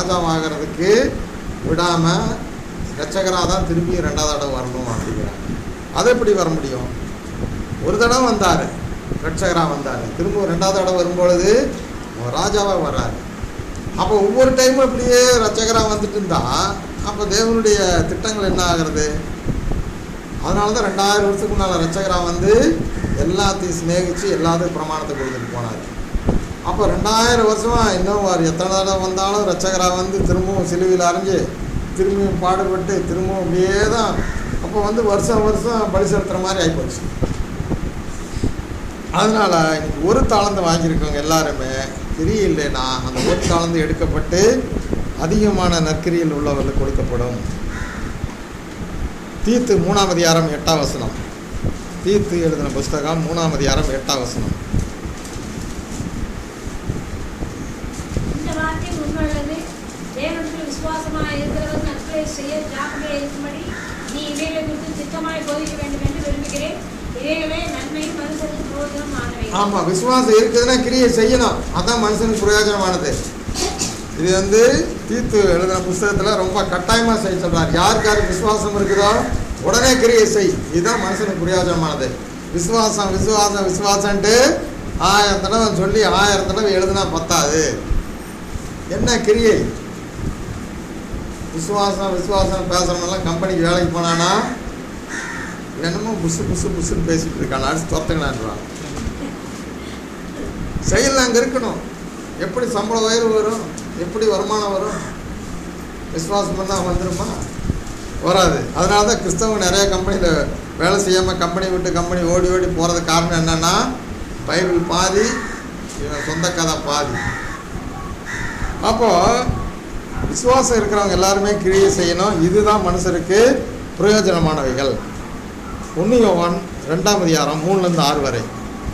ராஜாவாகிறதுக்கு விடாமல் ரட்சகராக தான் திரும்பி ரெண்டாவது தடவை வரணும் அப்படிங்கிறாங்க அது எப்படி வர முடியும் ஒரு தடவை வந்தார் ரட்சகராக வந்தார் திரும்ப ரெண்டாவது தடவை வரும்பொழுது அவர் ராஜாவாக வர்றாரு அப்போ ஒவ்வொரு டைமும் இப்படியே ரட்சகராக வந்துட்டு இருந்தா அப்போ தேவனுடைய திட்டங்கள் என்ன ஆகிறது அதனால தான் ரெண்டாயிரம் வருஷத்துக்கு முன்னால் ரட்சகராக வந்து எல்லாத்தையும் சிநேகிச்சு எல்லாத்தையும் பிரமாணத்தை கொடுத்துட்டு போனார் அப்போ ரெண்டாயிரம் வருஷமா இன்னும் ஒரு எத்தனை தடவை வந்தாலும் ரட்சகராக வந்து திரும்பவும் சிலுவையில் அரைஞ்சு திரும்பியும் பாடுபட்டு திரும்பவும் அப்படியே தான் அப்போ வந்து வருஷம் வருஷம் பலி செலுத்துற மாதிரி ஆகிப்போச்சு அதனால் இன்னைக்கு ஒரு தாளந்து வாங்கியிருக்கவங்க எல்லாருமே கிரி இல்லைன்னா அந்த ஒரு தாளந்து எடுக்கப்பட்டு அதிகமான நற்கிரியில் உள்ளவர்களுக்கு கொடுக்கப்படும் தீத்து மூணாம் அதிகாரம் எட்டாம் வசனம் தீத்து எழுதின புஸ்தகம் மூணாம் அதிகாரம் எட்டாம் வசனம் இந்த வார்த்தை உண்மையுள்ளது தேவனுக்கு விசுவாசமாக இருக்கிறவர் நற்களை செய்ய ஜாக்கிரதை இருக்கும்படி நீ இவைகளை குறித்து சித்தமாய் போதிக்க வேண்டும் என்று விரும்புகிறேன் இவைகளே நன்மையும் மனுஷனுக்கு பிரயோஜனம் ஆனவை ஆமாம் விசுவாசம் இருக்குதுன்னா கிரியை செய்யணும் அதான் மனுஷனுக்கு பிரயோஜனமானது இது வந்து தீத்து எழுதின புஸ்தகத்தில் ரொம்ப கட்டாயமாக செய்ய சொல்கிறார் யாருக்கு யாருக்கு விசுவாசம் இருக்குதோ உடனே கிரியை செய் இதுதான் மனுஷனுக்கு பிரயோஜனமானது விசுவாசம் விசுவாசம் விசுவாசன்ட்டு ஆயிரம் தடவை சொல்லி ஆயிரம் தடவை எழுதுனா பத்தாது என்ன கிரியை விசுவாசம் விசுவாசம் பேசுறவங்கலாம் கம்பெனிக்கு வேலைக்கு போனானா என்னமோ புசு புசு புசுன்னு பேசிட்டு இருக்கான் அடிச்சு துரத்துங்களான்றான் செயல் அங்கே இருக்கணும் எப்படி சம்பள உயர்வு வரும் எப்படி வருமானம் வரும் விசுவாசம் பண்ணால் வந்துருமா வராது அதனால தான் கிறிஸ்தவங்க நிறைய கம்பெனியில் வேலை செய்யாமல் கம்பெனி விட்டு கம்பெனி ஓடி ஓடி போகிறது காரணம் என்னென்னா பைபிள் பாதி இவன் சொந்த கதை பாதி அப்போது விசுவாசம் இருக்கிறவங்க எல்லாருமே கிரியை செய்யணும் இதுதான் மனுஷருக்கு பிரயோஜனமானவைகள் ஒன்று யோவான் ரெண்டாம் அதிகாரம் மூணுலேருந்து ஆறு வரை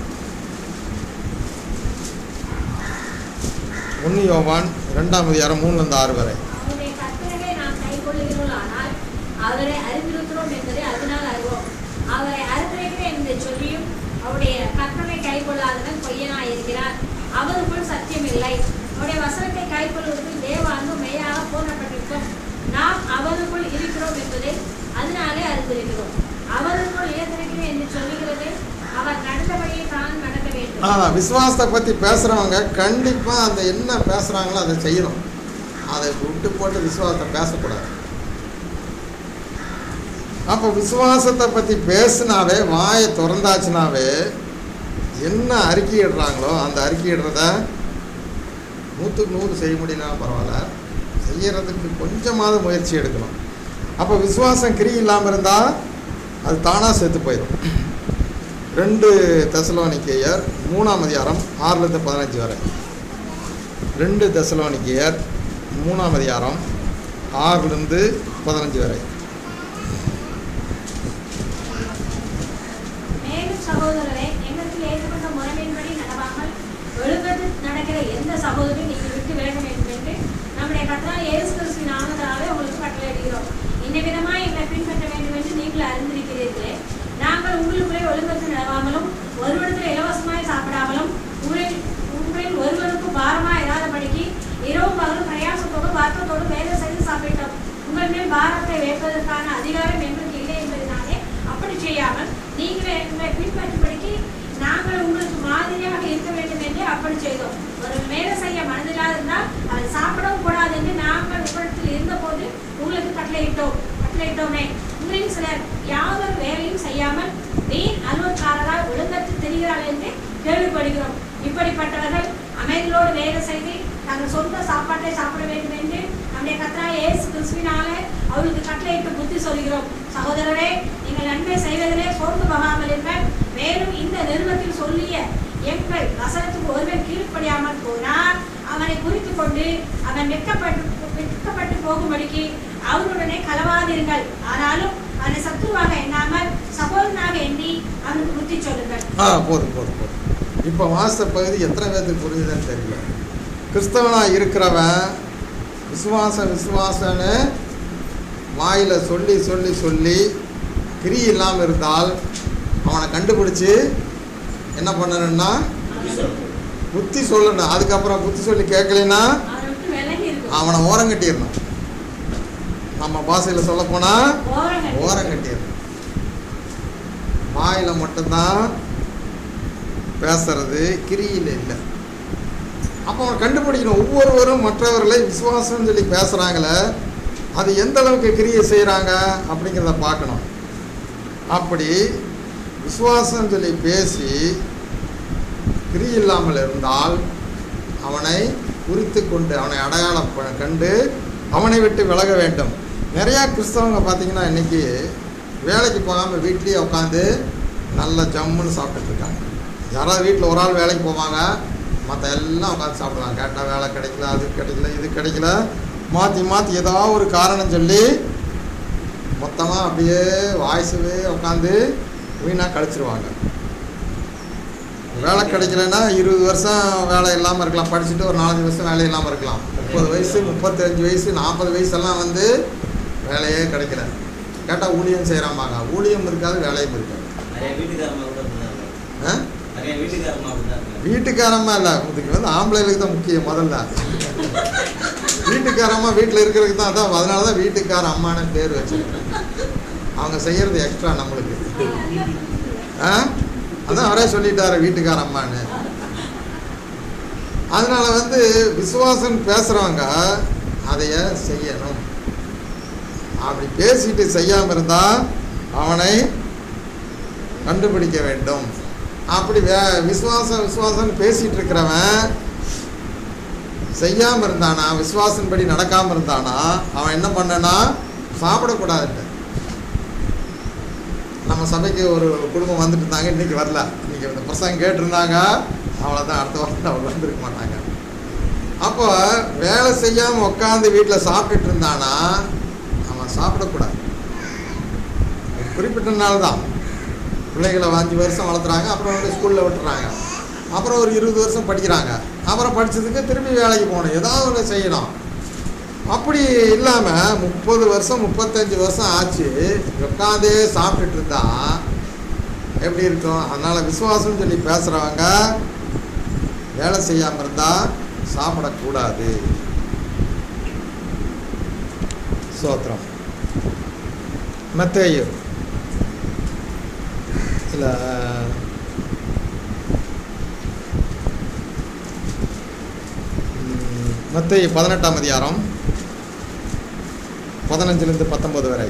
ஒன்று யோவான் ரெண்டாம் அதிகாரம் மூணுலேருந்து ஆறு வரை அவருடைய கற்பனைகளை நாம் கைக்கொள்ளுகிறோம் ஆனால் அவரை அறிந்திருக்கிறோம் என்பதை அதனால் அறிவோம் அவரை அறிந்திருக்கிறேன் என்று சொல்லியும் அவருடைய கற்பனை கைக்கொள்ளாதவன் பொய்யனாய் இருக்கிறார் அவருக்குள் சத்தியம் இல்லை அவருடைய வசனத்தை கைக்கொள்வதற்கு தேவ அன்பு மெய்யாக பூர்ணப்பட்டிருக்கும் நாம் அவருக்குள் இருக்கிறோம் என்பதை அதனாலே அறிந்திருக்கிறோம் அவருக்குள் இழந்திருக்கிறேன் என்று சொல்லுகிறது அவர் நடந்தபடியே தான் நடக்க வேண்டும் ஆ விசுவாசத்தை பற்றி பேசுகிறவங்க கண்டிப்பாக அந்த என்ன பேசுகிறாங்களோ அதை செய்யணும் அதை விட்டு போட்டு விசுவாசத்தை பேசக்கூடாது அப்போ விசுவாசத்தை பற்றி பேசுனாவே வாயை திறந்தாச்சுனாவே என்ன அறிக்கையிடுறாங்களோ அந்த அறிக்கையிடுறத நூற்றுக்கு நூறு செய்ய முடியலனா பரவாயில்ல செய்யறதுக்கு கொஞ்சமாவது முயற்சி எடுக்கணும் அப்போ விசுவாசம் கிரி இல்லாமல் இருந்தால் அது தானாக செத்து போயிடும் ரெண்டு தெசலோனிக்கேயர் மூணாம் அதிகாரம் ஆறுலேருந்து பதினஞ்சு வரை ரெண்டு தெசலோனிக்கேயர் மூணாம் அதிகாரம் ஆறுலேருந்து பதினஞ்சு வரை மேலும் சகோதரரை எங்களுக்கு ஏற்றுக்கொண்ட முறைமையின்படி நடவாமல் ஒழுங்கத்து நடக்கிற எந்த சகோதரையும் நீங்கள் விட்டு விலக வேண்டும் என்று நம்முடைய கர்த்தராகிய இயேசு கிறிஸ்துவின் நாமத்தினாலே உங்களுக்கு கட்டளையிடுகிறோம் இந்த விதமாய் எங்களை பின்பற்ற வேண்டும் என்று நீங்கள் அறிந்திருக்கிறீர்களே நாங்கள் உங்களுக்குள்ளே ஒழுங்கத்து நடவாமலும் ஒருவரிடத்தில் இலவசமாய் சாப்பிடாமலும் உங்களில் உங்களில் ஒருவருக்கு பாரமாய் இராதபடிக்கு இரவும் பகலும் பிரயாசத்தோடு வருத்தத்தோடு வேலை செய்து சாப்பிட்டோம் உங்கள் மேல் பாரத்தை வைப்பதற்கான அதிகாரம் எங்களுக்கு இல்லை என்பதனாலே அப்படி செய்யாமல் நீங்களே எங்களை பின்பற்றும்படிக்கு நாங்கள் உங்களுக்கு மாதிரியாக இருக்க வேண்டும் என்று அப்படி செய்தோம் ஒரு வேலை செய்ய மனதில்லாதிருந்தால் அதை சாப்பிடவும் கூடாது என்று நாங்கள் உங்களிடத்தில் இருந்தபோது உங்களுக்கு கட்டளையிட்டோம் கட்டளையிட்டோமே உங்களில் சிலர் யாதொரு வேலையும் செய்யாமல் வீண் அலுவல்காரரால் ஒழுங்கற்று திரிகிறார்கள் என்று கேள்விப்படுகிறோம் இப்படிப்பட்டவர்கள் அமைதியோடு வேலை செய்து தங்கள் சொந்த சாப்பாட்டை சாப்பிட வேண்டும் என்று நம்முடைய கத்தராய இயேசு கிறிஸ்துவினாலே அவர்களுக்கு கட்டளையிட்டு புத்தி சொல்கிறோம் சகோதரரே நீங்கள் நன்மை செய்வதிலே சோர்ந்து போகாமல் இருங்கள் மேலும் இந்த நிறுவனத்தில் சொல்லிய எங்கள் வசனத்துக்கு ஒருவன் கீழ்ப்படியாமல் போனார் அவனை குறித்து கொண்டு அவன் வெட்கப்பட்டு வெட்கப்பட்டு போகும்படிக்கு அவனுடனே கலவாதிருங்கள் ஆனாலும் அவனை சத்துருவாக எண்ணாமல் சகோதரனாக எண்ணி அவனுக்கு புத்தி சொல்லுங்கள் ஆ போதும் போதும் போதும் இப்போ வாச பகுதி எத்தனை பேர்த்துக்கு புரியுதுன்னு தெரியல கிறிஸ்தவனாக இருக்கிறவன் விசுவாசம் விசுவாசன்னு வாயில் சொல்லி சொல்லி சொல்லி கிரி இல்லாமல் இருந்தால் அவனை கண்டுபிடிச்சி என்ன பண்ணணும்னா புத்தி சொல்லணும் அதுக்கப்புறம் புத்தி சொல்லி கேட்கலைன்னா அவனை விட்டு விலகி இருக்கும் அவனை ஓரங்கட்டிடணும் நம்ம பாஷையில் சொல்ல போனால் ஓரங்கள் ஓரங்கட்டிடணும் வாயில் மட்டும்தான் பேசுறது கிரியில் இல்லை அப்போ அவன் கண்டுபிடிக்கணும் ஒவ்வொருவரும் மற்றவர்களை விசுவாசம்னு சொல்லி பேசுகிறாங்களே அது எந்த அளவுக்கு கிரியை செய்கிறாங்க அப்படிங்கிறத பார்க்கணும் அப்படி விசுவாசம் சொல்லி பேசி கிரி இல்லாமல் இருந்தால் அவனை குறித்து கொண்டு அவனை அடையாளம் ப- கண்டு அவனை விட்டு விலக வேண்டும் நிறையா கிறிஸ்தவங்க பார்த்தீங்கன்னா இன்னைக்கு வேலைக்கு போகாமல் வீட்லேயே உட்காந்து நல்ல ஜம்முன்னு சாப்பிட்டுட்டு இருக்காங்க யாராவது வீட்டில் ஒரு ஆள் வேலைக்கு போவாங்க மற்ற எல்லாம் உட்காந்து சாப்பிடுவாங்க கேட்டால் வேலை கிடைக்கல அது கிடைக்கல இது கிடைக்கல மாற்றி மாற்றி ஏதாவது ஒரு காரணம் சொல்லி மொத்தமாக அப்படியே வாய்ஸவே உட்காந்து வீணாக கழிச்சிருவாங்க வேலை கிடைக்கலன்னா இருபது வருஷம் வேலை இல்லாமல் இருக்கலாம் படிச்சுட்டு ஒரு நாலஞ்சு வருஷம் வேலை இல்லாமல் இருக்கலாம் முப்பது வயசு முப்பத்தஞ்சு வயசு நாற்பது வயசெல்லாம் வந்து வேலையே கிடைக்கல கேட்டால் ஊழியம் செய்கிறாம்பாங்க ஊழியம் இருக்காது வேலையும் இருக்காது நிறைய வீட்டுக்காரமா கூட அப்படிதான் இருக்காங்க. ஆ? நிறைய வீட்டுக்காரமா அப்படிதான் இருக்காங்க. வீட்டுக்காரம்மா இல்லை இதுக்கு வந்து ஆம்பளைகளுக்கு தான் முக்கியம் முதல்ல வீட்டுக்காரம்மா வீட்டில் இருக்கிறதுக்கு தான் அதான் அதனால தான் வீட்டுக்கார அம்மான்னு பேர் வச்சிருக்கேன் அவங்க செய்கிறது எக்ஸ்ட்ரா நம்மளுக்கு ஆ அதான் அவரே சொல்லிட்டாரு வீட்டுக்கார அம்மான்னு அதனால வந்து விசுவாசம் பேசுகிறவங்க அதைய செய்யணும் அப்படி பேசிட்டு செய்யாமல் இருந்தால் அவனை கண்டுபிடிக்க வேண்டும் அப்படி வே விசுவாசம் விசுவாசம்னு பேசிட்டு இருக்கிறவன் செய்யாமல் இருந்தானா விசுவாசன்படி நடக்காமல் இருந்தானா அவன் என்ன பண்ணனா சாப்பிடக்கூடாதுன்ட்டு நம்ம சபைக்கு ஒரு குடும்பம் வந்துட்டு இருந்தாங்க இன்னைக்கு வரல இன்னைக்கு இந்த பசங்க கேட்டிருந்தாங்க அவ்வளோதான் அடுத்த வாரம் அவங்க வந்திருக்க மாட்டாங்க அப்போ வேலை செய்யாமல் உட்காந்து வீட்டில் சாப்பிட்டுட்டு இருந்தானா அவன் சாப்பிடக்கூடாது ஒரு குறிப்பிட்ட நாள் தான் பிள்ளைகளை அஞ்சு வருஷம் வளர்த்துறாங்க அப்புறம் வந்து ஸ்கூலில் விட்டுறாங்க அப்புறம் ஒரு இருபது வருஷம் படிக்கிறாங்க அப்புறம் படித்ததுக்கு திரும்பி வேலைக்கு போகணும் ஏதாவது ஒன்று செய்யணும் அப்படி இல்லாமல் முப்பது வருஷம் முப்பத்தஞ்சு வருஷம் ஆச்சு உட்காந்தே சாப்பிட்டுட்டு இருந்தா எப்படி இருக்கும் அதனால் விசுவாசம்னு சொல்லி பேசுகிறவங்க வேலை செய்யாமல் இருந்தால் சாப்பிடக்கூடாது சோத்திரம் மத்தேயு இல்லை மத்தேயு பதினெட்டாம் அதிகாரம் பதினஞ்சிலிருந்து பத்தொன்பது வரை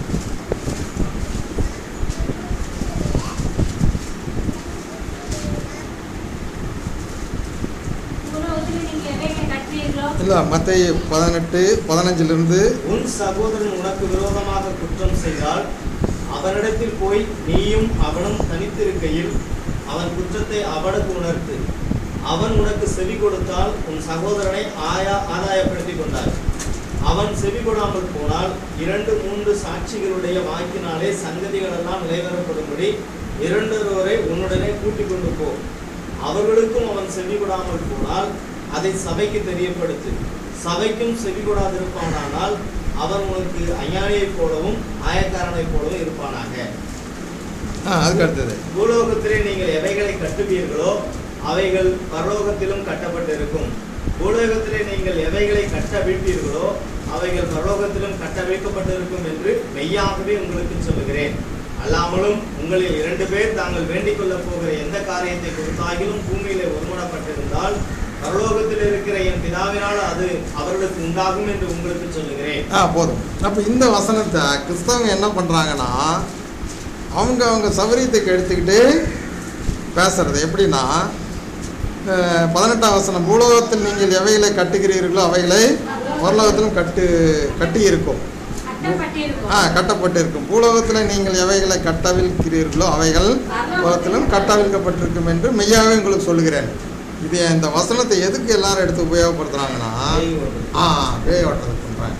உலகத்தில் நீங்க எவைகளை கற்றீர்களோ இல்லை மத்தேயு பதினெட்டு பதினஞ்சிலிருந்து உன் சகோதரன் உனக்கு விரோதமாக குற்றம் செய்தால் அவனிடத்தில் போய் நீயும் அவனும் தனித்திருக்கையில் அவன் குற்றத்தை அவனுக்கு உணர்த்து அவன் உனக்கு செவி கொடுத்தால் உன் சகோதரனை ஆயா ஆதாயப்படுத்திக் கொண்டார் அவன் செவி கொடாமல் போனால் இரண்டு மூன்று சாட்சிகளுடைய வாக்கினாலே சங்கதிகளெல்லாம் நிலைவரப்படும்படி இரண்டொருவரை உன்னுடனே கூட்டிக் கொண்டு போ அவர்களுக்கும் அவன் செவி கொடாமல் போனால் அதை சபைக்கு தெரியப்படுத்து சபைக்கும் செவி கொடாதிருப்பானானால் அவன் உனக்கு அஞ்ஞானியைப் போலவும் ஆயக்காரனைப் போலவும் இருப்பானாக ஆ அதுக்கு அடுத்தது பூலோகத்திலே நீங்கள் எவைகளை கட்டுவீர்களோ அவைகள் பரலோகத்திலும் கட்டப்பட்டிருக்கும் பூலோகத்திலே நீங்கள் எவைகளை கட்டவிழ்ப்பீர்களோ அவைகள் பரலோகத்திலும் கட்டவிழ்க்கப்பட்டிருக்கும் என்று மெய்யாகவே உங்களுக்கு சொல்லுகிறேன் அல்லாமலும் உங்களில் இரண்டு பேர் தாங்கள் வேண்டிக் கொள்ளப் போகிற எந்த காரியத்தை குறித்தாகிலும் பூமியிலே ஒருமனப்பட்டிருந்தால் பரலோகத்தில் இருக்கிற என் பிதாவினால் அது அவர்களுக்கு உண்டாகும் என்று உங்களுக்கு சொல்லுகிறேன் ஆ போதும் அப்போ இந்த வசனத்தை கிறிஸ்தவங்க என்ன பண்ணுறாங்கன்னா அவங்க அவங்க சௌகரியத்துக்கு எடுத்துக்கிட்டு பேசுறது எப்படின்னா அஹ், பதினெட்டாம் வசனம் பூலோகத்தில் நீங்கள் எவைகளை கட்டுகிறீர்களோ அவைகளை பரலோகத்திலும் கட்டு கட்டி இருக்கும் கட்டப்பட்டிருக்கும் ஆ கட்டப்பட்டு இருக்கும் பூலோகத்தில் நீங்கள் எவைகளை கட்டவிழ்க்கிறீர்களோ அவைகள் உலகத்திலும் கட்டவிழ்க்கப்பட்டிருக்கும் என்று மெய்யாவே உங்களுக்கு சொல்லுகிறேன் இது இந்த வசனத்தை எதுக்கு எல்லாரும் எடுத்து உபயோகப்படுத்துறாங்கன்னா ஆ பேய் ஓட்டுறதுக்கு பண்ணுறாங்க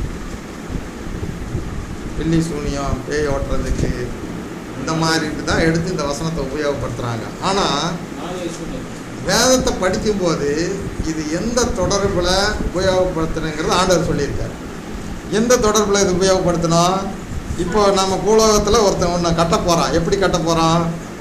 பில்லி சூனியம் பேய் ஓட்டுறதுக்கு இந்த மாதிரிட்டு தான் எடுத்து இந்த வசனத்தை உபயோகப்படுத்துகிறாங்க ஆனால் வேதத்தை படிக்கும்போது இது எந்த தொடர்பில் உபயோகப்படுத்துறங்கிறது ஆண்டவர் சொல்லியிருக்காரு எந்த தொடர்பில் இது உபயோகப்படுத்தணும் இப்போ நம்ம பூலோகத்தில் ஒருத்தன் ஒன்று கட்ட போகிறான் எப்படி கட்ட போகிறான்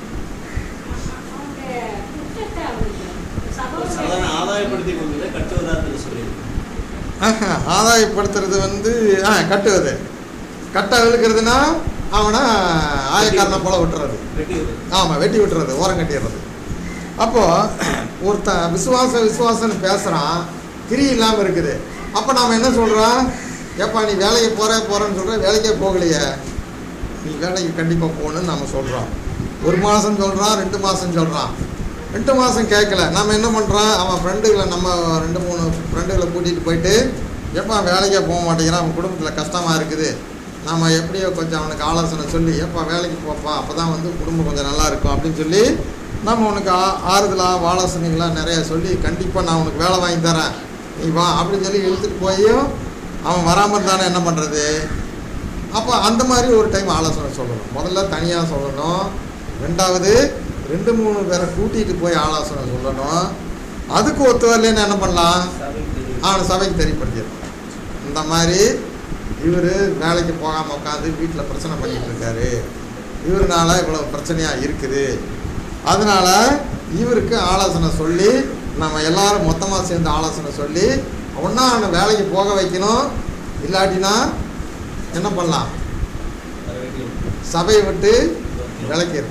அவங்க குற்றத்தை அவருக்கு சாதாரண சகோதரன் ஆதாயப்படுத்திக் கொள்வதை கட்டுவதாக சொல்லியிருக்கு ஆஹா, ஆதாயப்படுத்துறது வந்து ஆ கட்டுவது கட்ட விழுக்கிறதுனா அவனை ஆயக்காரனை போல விட்டுறது வெட்டி விடு. ஆமாம் வெட்டி விட்டுறது ஓரம் கட்டிடுறது அப்போது ஒருத்தன் விசுவாசம் விசுவாசம்னு பேசுகிறான் கிரி இல்லாமல் இருக்குது அப்போ நாம் என்ன சொல்கிறோம் ஏப்பா நீ வேலைக்கு போகிற போகிறேன்னு சொல்கிற வேலைக்கே போகலையே நீ வேலைக்கு கண்டிப்பாக போகணுன்னு நம்ம சொல்கிறோம் ஒரு மாதம் சொல்கிறான் ரெண்டு மாதம் சொல்கிறான் ரெண்டு மாதம் கேட்கல நம்ம என்ன பண்ணுறோம் அவன் ஃப்ரெண்டுகளை நம்ம ரெண்டு மூணு ஃப்ரெண்டுகளை கூட்டிகிட்டு போயிட்டு எப்பா வேலைக்கே போக மாட்டேங்கிறான் அவன் குடும்பத்தில் கஷ்டமாக இருக்குது நம்ம எப்படியோ கொஞ்சம் அவனுக்கு ஆலோசனை சொல்லி எப்பா வேலைக்கு போப்பா அப்போ தான் வந்து குடும்பம் கொஞ்சம் நல்லா இருக்கும் அப்படின்னு சொல்லி நம்ம உனக்கு ஆ ஆறுதலாக ஆலோசனைகளாக நிறைய சொல்லி கண்டிப்பாக நான் உனக்கு வேலை வாங்கி தரேன் நீ வா அப்படின்னு சொல்லி இழுத்துட்டு போயும் அவன் வராமல் இருந்தானே என்ன பண்ணுறது அப்போ அந்த மாதிரி ஒரு டைம் ஆலோசனை சொல்லணும் முதல்ல தனியாக சொல்லணும் ரெண்டாவது ரெண்டு மூணு பேரை கூட்டிகிட்டு போய் ஆலோசனை சொல்லணும் அதுக்கு ஒத்து வரலன்னு என்ன பண்ணலாம் சபைக்கு தெரியும். அவனை சபைக்கு தெரியப்படுத்திடணும் இந்த மாதிரி இவர் வேலைக்கு போகாமல் உட்காந்து வீட்டில் பிரச்சனை பண்ணிட்டு இருக்காரு இவருனால இவ்வளோ பிரச்சனையாக இருக்குது அதனால இவருக்கு ஆலோசனை சொல்லி நம்ம எல்லாரும் மொத்தமாக சேர்ந்து ஆலோசனை சொல்லி ஒன்றா அவனை வேலைக்கு போக வைக்கணும் இல்லாட்டினா என்ன பண்ணலாம் அதை வெட்டி விடு. சபையை விட்டு விளக்கிடு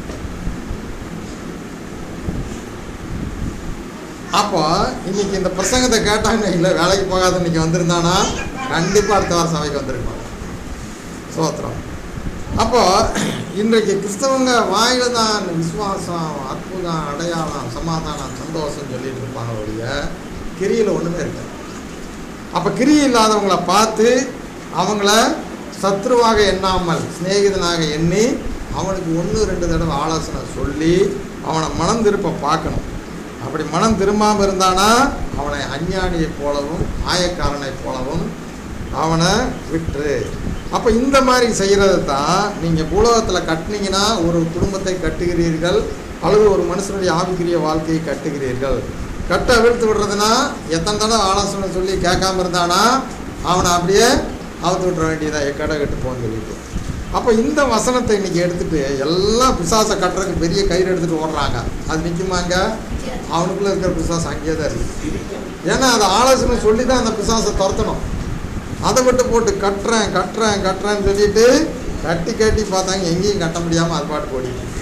அப்போ இன்னைக்கு இந்த பிரசங்கத்தை கேட்டாங்க இல்லை வேலைக்கு போகாத இன்னைக்கு வந்திருந்தானா கண்டிப்பாக அடுத்த வாரம் சபைக்கு வந்திருப்பான் சோத்திரம் அப்போ இன்றைக்கு கிறிஸ்தவங்க வாயில தான் விசுவாசம் அற்புதம் அடையாளம் சமாதானம் சந்தோஷம் சொல்லிட்டு இருப்பாங்க ஒழிய கிரியில் ஒன்றுமே இருக்காது அப்போ கிரி இல்லாதவங்கள பார்த்து அவங்கள சத்ருவாக எண்ணாமல் சிநேகிதனாக எண்ணி அவனுக்கு ஒன்று ரெண்டு தடவை ஆலோசனை சொல்லி அவனை மனம் திருப்ப பார்க்கணும் அப்படி மனம் திரும்பாமல் இருந்தானா அவனை அஞ்ஞானியைப் போலவும் ஆயக்காரனைப் போலவும் அவனை விட்டுரு அப்போ இந்த மாதிரி செய்கிறது தான் நீங்கள் பூலோகத்தில் கட்டினீங்கன்னா ஒரு குடும்பத்தை கட்டுகிறீர்கள் அல்லது ஒரு மனுஷனுடைய ஆவிக்குரிய வாழ்க்கையை கட்டுகிறீர்கள் கட்ட அவிழ்த்து விடுறதுனா எத்தனை தடவை ஆலோசனை சொல்லி கேட்காம இருந்தானா அவனை அப்படியே அவுத்து விட்டுற வேண்டியதான் எக்கடை கட்டு போன்னு சொல்லிட்டு அப்போ இந்த வசனத்தை இன்னைக்கு எடுத்துட்டு எல்லாம் பிசாசை கட்டுறதுக்கு பெரிய கயிறு எடுத்துட்டு ஓடுறாங்க அது நிற்குமாங்க அவனுக்குள்ள இருக்கிற பிசாசு அங்கேயே தான் இருக்குது சிரிக்கும். ஏன்னா அதை ஆலோசனை சொல்லி தான் அந்த பிசாசை துரத்தணும் அதை விட்டு போட்டு கட்டுறேன் கட்டுறேன் கட்டுறேன்னு சொல்லிட்டு கட்டி கட்டி பார்த்தாங்க எங்கேயும் கட்ட முடியாமல் அது பாட்டு ஓடிட்டு இருக்கு.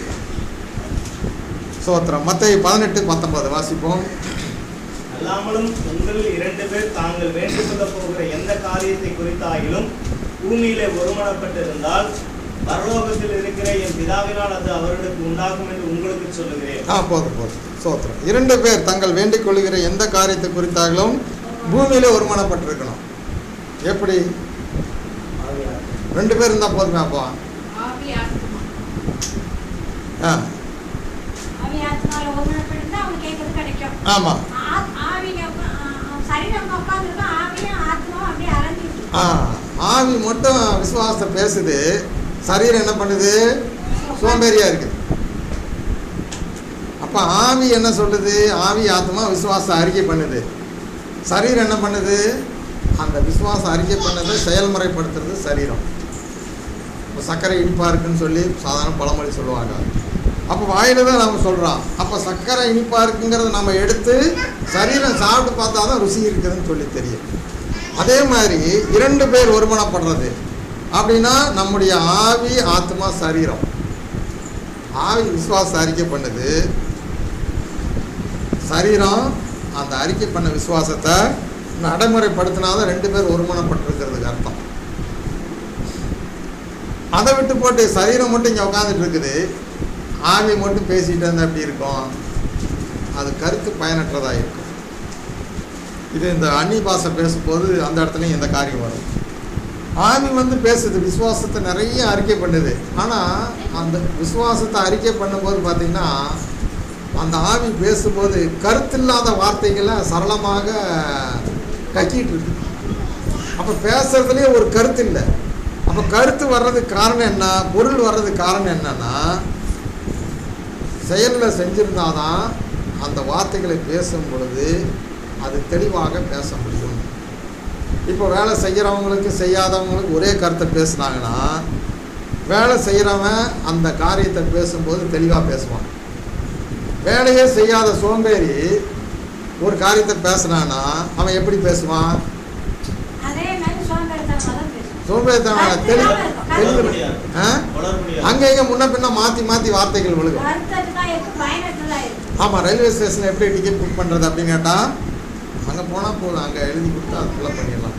சோத்திரம் மத்திய பதினெட்டு பத்தொன்பது வாசிப்போம் அல்லாமலும் உங்களில் இரண்டு பேர் தாங்கள் வேண்டிக் கொள்ளப் போகிற எந்த காரியத்தை குறித்தாயிலும் பூமியிலே ஒருமனப்பட்டிருந்தால் பரலோகத்தில் இருக்கிற என் பிதாவினால் அது அவர்களுக்கு உண்டாகும் என்று உங்களுக்கு சொல்லுகிறேன் ஆ போதும் போதும் சோத்திரம் இரண்டு பேர் தங்கள் வேண்டிக் கொள்கிற எந்த காரியத்தை குறித்தாலும் பூமியில ஒருமனப்பட்டிருக்கணும் எப்படி ஆவியார். ரெண்டு பேர் இருந்தால் போதுமே அப்போ ஆவி ஆத்மா ஆ அவன் ஆத்மால ஒருமனப்பட்டிருந்தா அவனுக்கு கேட்கறது கிடைக்கும் ஆமாம் ஆ- ஆவிங்க உக்கா- ஆ, ஆ, சரீரம் உட்காந்துருக்கோம் ஆவியும் ஆத்மாவும் அப்படியே அலைஞ்சிட்டு ஆ ஆவி மட்டும் விசுவாசத்தை பேசுது சரீரம் என்ன பண்ணுது சோம்பேறியா இருக்குது அப்போ ஆவி என்ன சொல்லுது ஆவி ஆத்மா விசுவாசம் அறிக்கை பண்ணுது சரீரம் என்ன பண்ணுது அந்த விசுவாசம் அறிக்கை பண்ணதை செயல்முறைப்படுத்துறது சரீரம் இப்போ சர்க்கரை இனிப்பாக இருக்குன்னு சொல்லி சாதாரண பழமொழி சொல்லுவாங்க அப்போ வாயில தான் நம்ம சொல்கிறோம் அப்போ சர்க்கரை இனிப்பாக இருக்குங்கிறத நம்ம எடுத்து சரீரம் சாப்பிட்டு பார்த்தா தான் ருசி இருக்குதுன்னு சொல்லி தெரியும் அதே மாதிரி இரண்டு பேர் ஒருமனப்படுறது அப்படின்னா நம்முடைய ஆவி ஆத்மா சரீரம் ஆவி விசுவாச அறிக்கை பண்ணுது சரீரம் அந்த அறிக்கை பண்ண விசுவாசத்தை நடைமுறைப்படுத்தினாதான் ரெண்டு பேர் ஒருமனப்பட்டிருக்கிறதுக்கு அர்த்தம் அதை விட்டு போட்டு சரீரம் மட்டும் இங்கே உட்காந்துட்டு இருக்குது ஆவி மட்டும் பேசிட்டு இருந்தால் எப்படி இருக்கும் அது கருத்து பயனற்றதாக இருக்கும் இது இந்த அன்னி பாஷை பேசும்போது அந்த இடத்துலையும் இந்த காரியம் வரும் ஆவி வந்து பேசுது விசுவாசத்தை நிறைய அறிக்கை பண்ணுது ஆனால் அந்த விசுவாசத்தை அறிக்கை பண்ணும்போது பார்த்தீங்கன்னா அந்த ஆவி பேசும்போது கருத்தில்லாத வார்த்தைகளை சரளமாக கக்கிட்டு இருக்கு அப்போ பேசுறதுலேயே ஒரு கருத்து இல்லை அப்போ கருத்து வர்றதுக்கு காரணம் என்ன பொருள் வர்றதுக்கு காரணம் என்னன்னா செயலில் செஞ்சிருந்தாதான் அந்த வார்த்தைகளை பேசும் பொழுது அது தெளிவாக பேச முடியும் இப்போ வேலை செய்கிறவங்களுக்கு செய்யாதவங்களுக்கு ஒரே கருத்தை பேசுனாங்கன்னா வேலை செய்கிறவன் அந்த காரியத்தை பேசும்போது தெளிவாக பேசுவான் வேலையே செய்யாத சோம்பேறி ஒரு காரியத்தை பேசுனான்னா அவன் எப்படி பேசுவான் அதே மாதிரி சோம்பேறித்தனமா தான் பேசும் சோம்பேறித்தனம் தெளி கருத்து இல்லாம இருக்கும். தெரிஞ்சு முடியாது. ஆ? வளர முடியாது அங்க இங்க முன்ன பின்ன மாத்தி மாத்தி வார்த்தைகள் விழுகும் வருத்தத்துதான் இருக்கு பயனற்றதா இருக்கு ஆமா ரயில்வே ஸ்டேஷன்ல எப்படி டிக்கெட் புக் பண்றது அப்படின்னு கேட்டா அங்க போனா போதும் அங்க எழுதி கொடுத்தா அது ஃபில்அப் பண்ணிடலாம்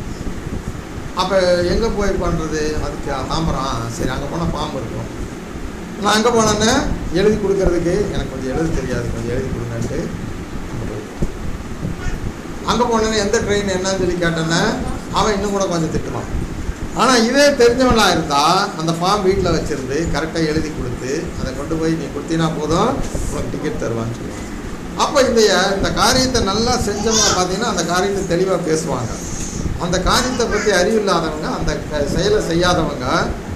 அப்ப எங்க போய் பண்றது அதுக்கு தாம்பரம் ஆ, சரி அங்க போனா பாம்பு இருக்கும் நான் அங்க போனேன்னு எழுதி கொடுக்கறதுக்கு எனக்கு கொஞ்சம் எழுத தெரியாது கொஞ்சம் எழுதி கொடுங்கன்ட்டு அங்க போயிட்டேன். அங்க போனேன்னு எந்த ட்ரெயின் என்னன்னு சொல்லி கேட்டேன்னா அவன் இன்னும் கூட கொஞ்சம் திட்டுவான் ஆனா இதே தெரிஞ்சவனா இருந்தா அந்த ஃபார்ம் வீட்டில் வச்சிருந்து கரெக்டாக எழுதி கொடுத்து அதை கொண்டு போய் நீ கொடுத்தீங்கன்னா போதும் உனக்கு டிக்கெட் தருவான்னு சொல்லுவாங்க அப்போ இந்த இந்த காரியத்தை நல்லா செஞ்சவங்க பார்த்தீங்கன்னா அந்த காரியத்தை தெளிவாக பேசுவாங்க அந்த காரியத்தை பற்றி அறிவு இல்லாதவங்க அந்த க- செயலை செய்யாதவங்க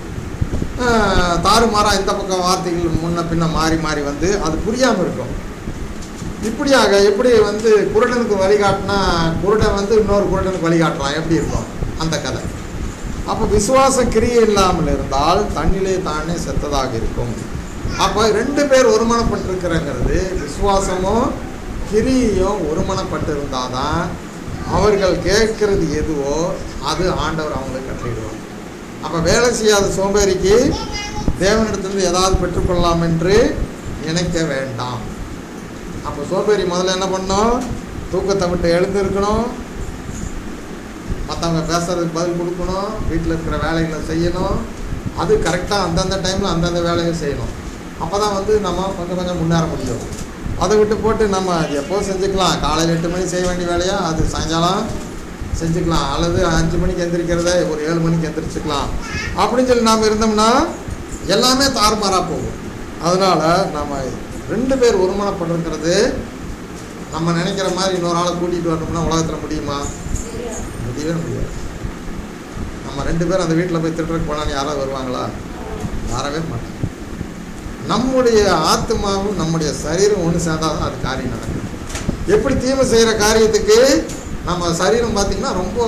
ஆஹ், தாறுமாறா இந்த பக்கம் வார்த்தைகள் முன்ன பின்ன மாறி மாறி வந்து அது புரியாமல் இருக்கும் இப்படியாக எப்படி வந்து குருடனுக்கு வழிகாட்டினா குருடன் வந்து இன்னொரு குருடனுக்கு வழிகாட்டலாம் எப்படி இருக்கும் அந்த கதை அப்போ விசுவாச கிரியை இல்லாமல் இருந்தால் தண்ணிலே தானே செத்ததாக இருக்கும் அப்போ ரெண்டு பேர் ஒருமனப்பட்டிருக்கிறங்கிறது விசுவாசமும் கிரியையும் ஒருமனப்பட்டு இருந்தாதான் அவர்கள் கேட்கறது எதுவோ அது ஆண்டவர் அவங்களுக்கு கட்டளையிடுவார் அப்போ வேலை செய்யாத சோம்பேறிக்கு தேவனிடத்திலிருந்து ஏதாவது பெற்றுக்கொள்ளலாம் என்று நினைக்க வேண்டாம் அப்போ சோம்பேறி முதல்ல என்ன பண்ணணும் தூக்கத்தை விட்டு எழுந்திருக்கணும் மற்றவங்க பேசுறதுக்கு பதில் கொடுக்கணும் வீட்டில் இருக்கிற வேலைகளை செய்யணும் அது கரெக்டாக அந்தந்த டைமில் அந்தந்த வேலையை செய்யணும் அப்போ தான் வந்து நம்ம கொஞ்சம் கொஞ்சம் முன்னேற முடியும் அதை விட்டு போட்டு நம்ம எப்போ செஞ்சுக்கலாம் காலையில் எட்டு மணிக்கு செய்ய வேண்டிய வேலையா அது சாயங்காலம் செஞ்சுக்கலாம் அல்லது அஞ்சு மணிக்கு எந்திரிக்கிறத ஒரு ஏழு மணிக்கு எந்திரிச்சுக்கலாம் அப்படின்னு சொல்லி நாம் இருந்தோம்னா எல்லாமே தாறுமாறாக போகும் அதனால் நம்ம ரெண்டு பேர் ஒருமனப்பட்டிருக்கிறது நம்ம நினைக்கிற மாதிரி இன்னொரு ஆளை கூட்டிகிட்டு வரணும்னா உலகத்தில் முடியுமா முடியவே முடியாது நம்ம ரெண்டு பேரும் அந்த வீட்டில் போய் திட்டுறதுக்கு போனால் யாராவது வருவாங்களா வரவே மாட்டாங்க நம்முடைய ஆத்மாவும் நம்முடைய சரீரம் ஒன்று சேர்ந்தால் தான் அது காரியம் நடக்கும் எப்படி தீமை செய்கிற காரியத்துக்கு நம்ம சரீரம் பார்த்திங்கன்னா ரொம்ப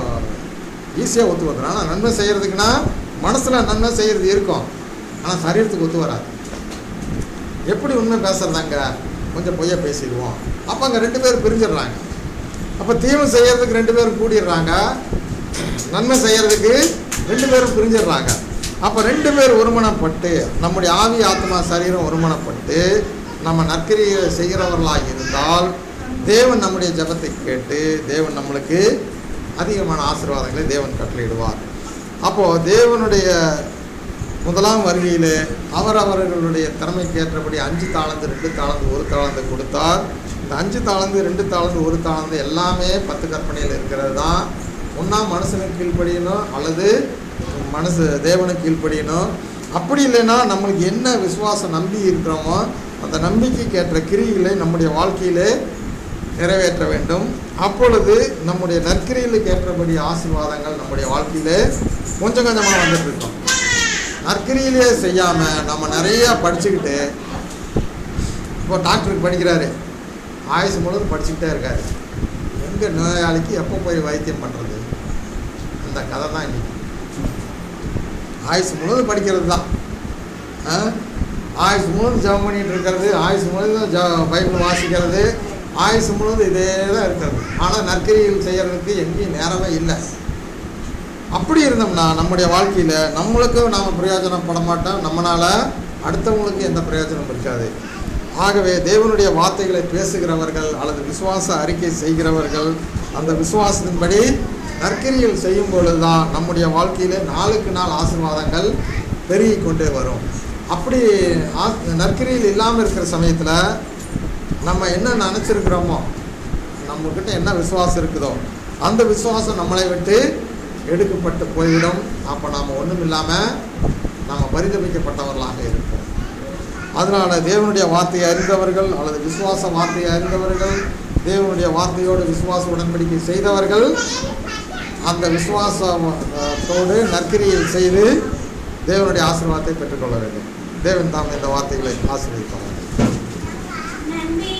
ஈஸியாக ஒத்து வந்துடும் ஆனால் நன்மை செய்கிறதுக்குன்னா மனசில் நன்மை செய்கிறது இருக்கும் ஆனால் சரீரத்துக்கு ஒத்து வராது எப்படி உண்மை பேசுறதாங்க கொஞ்சம் பொய்யா பேசிடுவோம் அப்போ அங்கே ரெண்டு பேரும் பிரிஞ்சிடுறாங்க அப்போ தீமை செய்யறதுக்கு ரெண்டு பேரும் கூடிடுறாங்க நன்மை செய்யறதுக்கு ரெண்டு பேரும் பிரிஞ்சிடுறாங்க அப்போ ரெண்டு பேர் ஒருமனப்பட்டு நம்முடைய ஆவி ஆத்மா சரீரம் ஒருமனப்பட்டு நம்ம நற்கிரியை செய்கிறவர்களாக இருந்தால் தேவன் நம்முடைய ஜெபத்தை கேட்டு தேவன் நம்மளுக்கு அதிகமான ஆசீர்வாதங்களை தேவன் கட்டளையிடுவார் அப்போது தேவனுடைய முதலாம் வருகையில் அவரவர்களுடைய திறமைக்கு ஏற்றபடி அஞ்சு தாளந்து ரெண்டு தாளந்து ஒரு தாளந்து கொடுத்தார் இந்த அஞ்சு தாளந்து ரெண்டு தாளந்து ஒரு தாளந்து எல்லாமே பத்து கற்பனையில் இருக்கிறது தான் ஒன்றா மனுஷனுக்கு கீழ்ப்படியணும் அல்லது மனசு தேவனுக்கு கீழ்ப்படியணும் அப்படி இல்லைன்னா நம்மளுக்கு என்ன விசுவாசம் நம்பி இருக்கிறோமோ அந்த நம்பிக்கைக்கு ஏற்ற கிரிகளை நம்முடைய வாழ்க்கையிலே நிறைவேற்ற வேண்டும் அப்பொழுது நம்முடைய நற்கிரிகளுக்கு ஏற்றபடி ஆசீர்வாதங்கள் நம்முடைய வாழ்க்கையிலே கொஞ்சம் கொஞ்சமாக வந்துட்டு இருக்கோம் நற்கிரியிலே செய்யாமல் நம்ம நிறையா படிச்சுக்கிட்டு இப்போ டாக்டருக்கு படிக்கிறாரு ஆயுசு முழுவதும் படிச்சுக்கிட்டே இருக்காரு எங்கே நோயாளிக்கு எப்போ போய் வைத்தியம் பண்ணுறது அந்த கதை தான் இன்னைக்கு ஆயுசு முழுவதும் படிக்கிறது தான் ஆ? ஆயுசு முழுவதும் ஜெபம் பண்ணிட்டு இருக்கிறது ஆயுசு முழுவதும் ஜ பைபிள் வாசிக்கிறது ஆயுசு முழுவதும் இதே தான் இருக்கிறது ஆனால் நற்கிரிகள் செய்கிறதுக்கு எங்கேயும் நேரமே இல்லை அப்படி இருந்தோம்னா நம்முடைய வாழ்க்கையில் நம்மளுக்கும் நாம் பிரயோஜனப்பட மாட்டோம் நம்மளால் அடுத்தவங்களுக்கு எந்த பிரயோஜனம் இருக்காது ஆகவே தேவனுடைய வார்த்தைகளை பேசுகிறவர்கள் அல்லது விசுவாச அறிக்கை செய்கிறவர்கள் அந்த விசுவாசத்தின்படி நற்கிரியில் செய்யும் பொழுது தான் நம்முடைய வாழ்க்கையிலே நாளுக்கு நாள் ஆசீர்வாதங்கள் பெருகி கொண்டே வரும் அப்படி ஆ- நற்கிரியில் இல்லாமல் இருக்கிற சமயத்தில் நம்ம என்ன நினச்சிருக்கிறோமோ நம்மக்கிட்ட என்ன விசுவாசம் இருக்குதோ அந்த விசுவாசம் நம்மளை விட்டு எடுக்கப்பட்டு போய்விடும் அப்போ நாம் ஒன்றும் இல்லாமல் நாம் பரிதபிக்கப்பட்டவர்களாக இருப்போம் அதனால் தேவனுடைய வார்த்தையை அறிந்தவர்கள் அல்லது விசுவாச வார்த்தையை அறிந்தவர்கள் தேவனுடைய வார்த்தையோடு விசுவாச உடன்படிக்கை செய்தவர்கள் அந்த விசுவாசத்தோடு நற்கிரியில் செய்து தேவனுடைய ஆசீர்வாதத்தை பெற்றுக்கொள்ள வேண்டும் தேவன் தாம் இந்த வார்த்தைகளை ஆசீர்வதிப்பார்கள்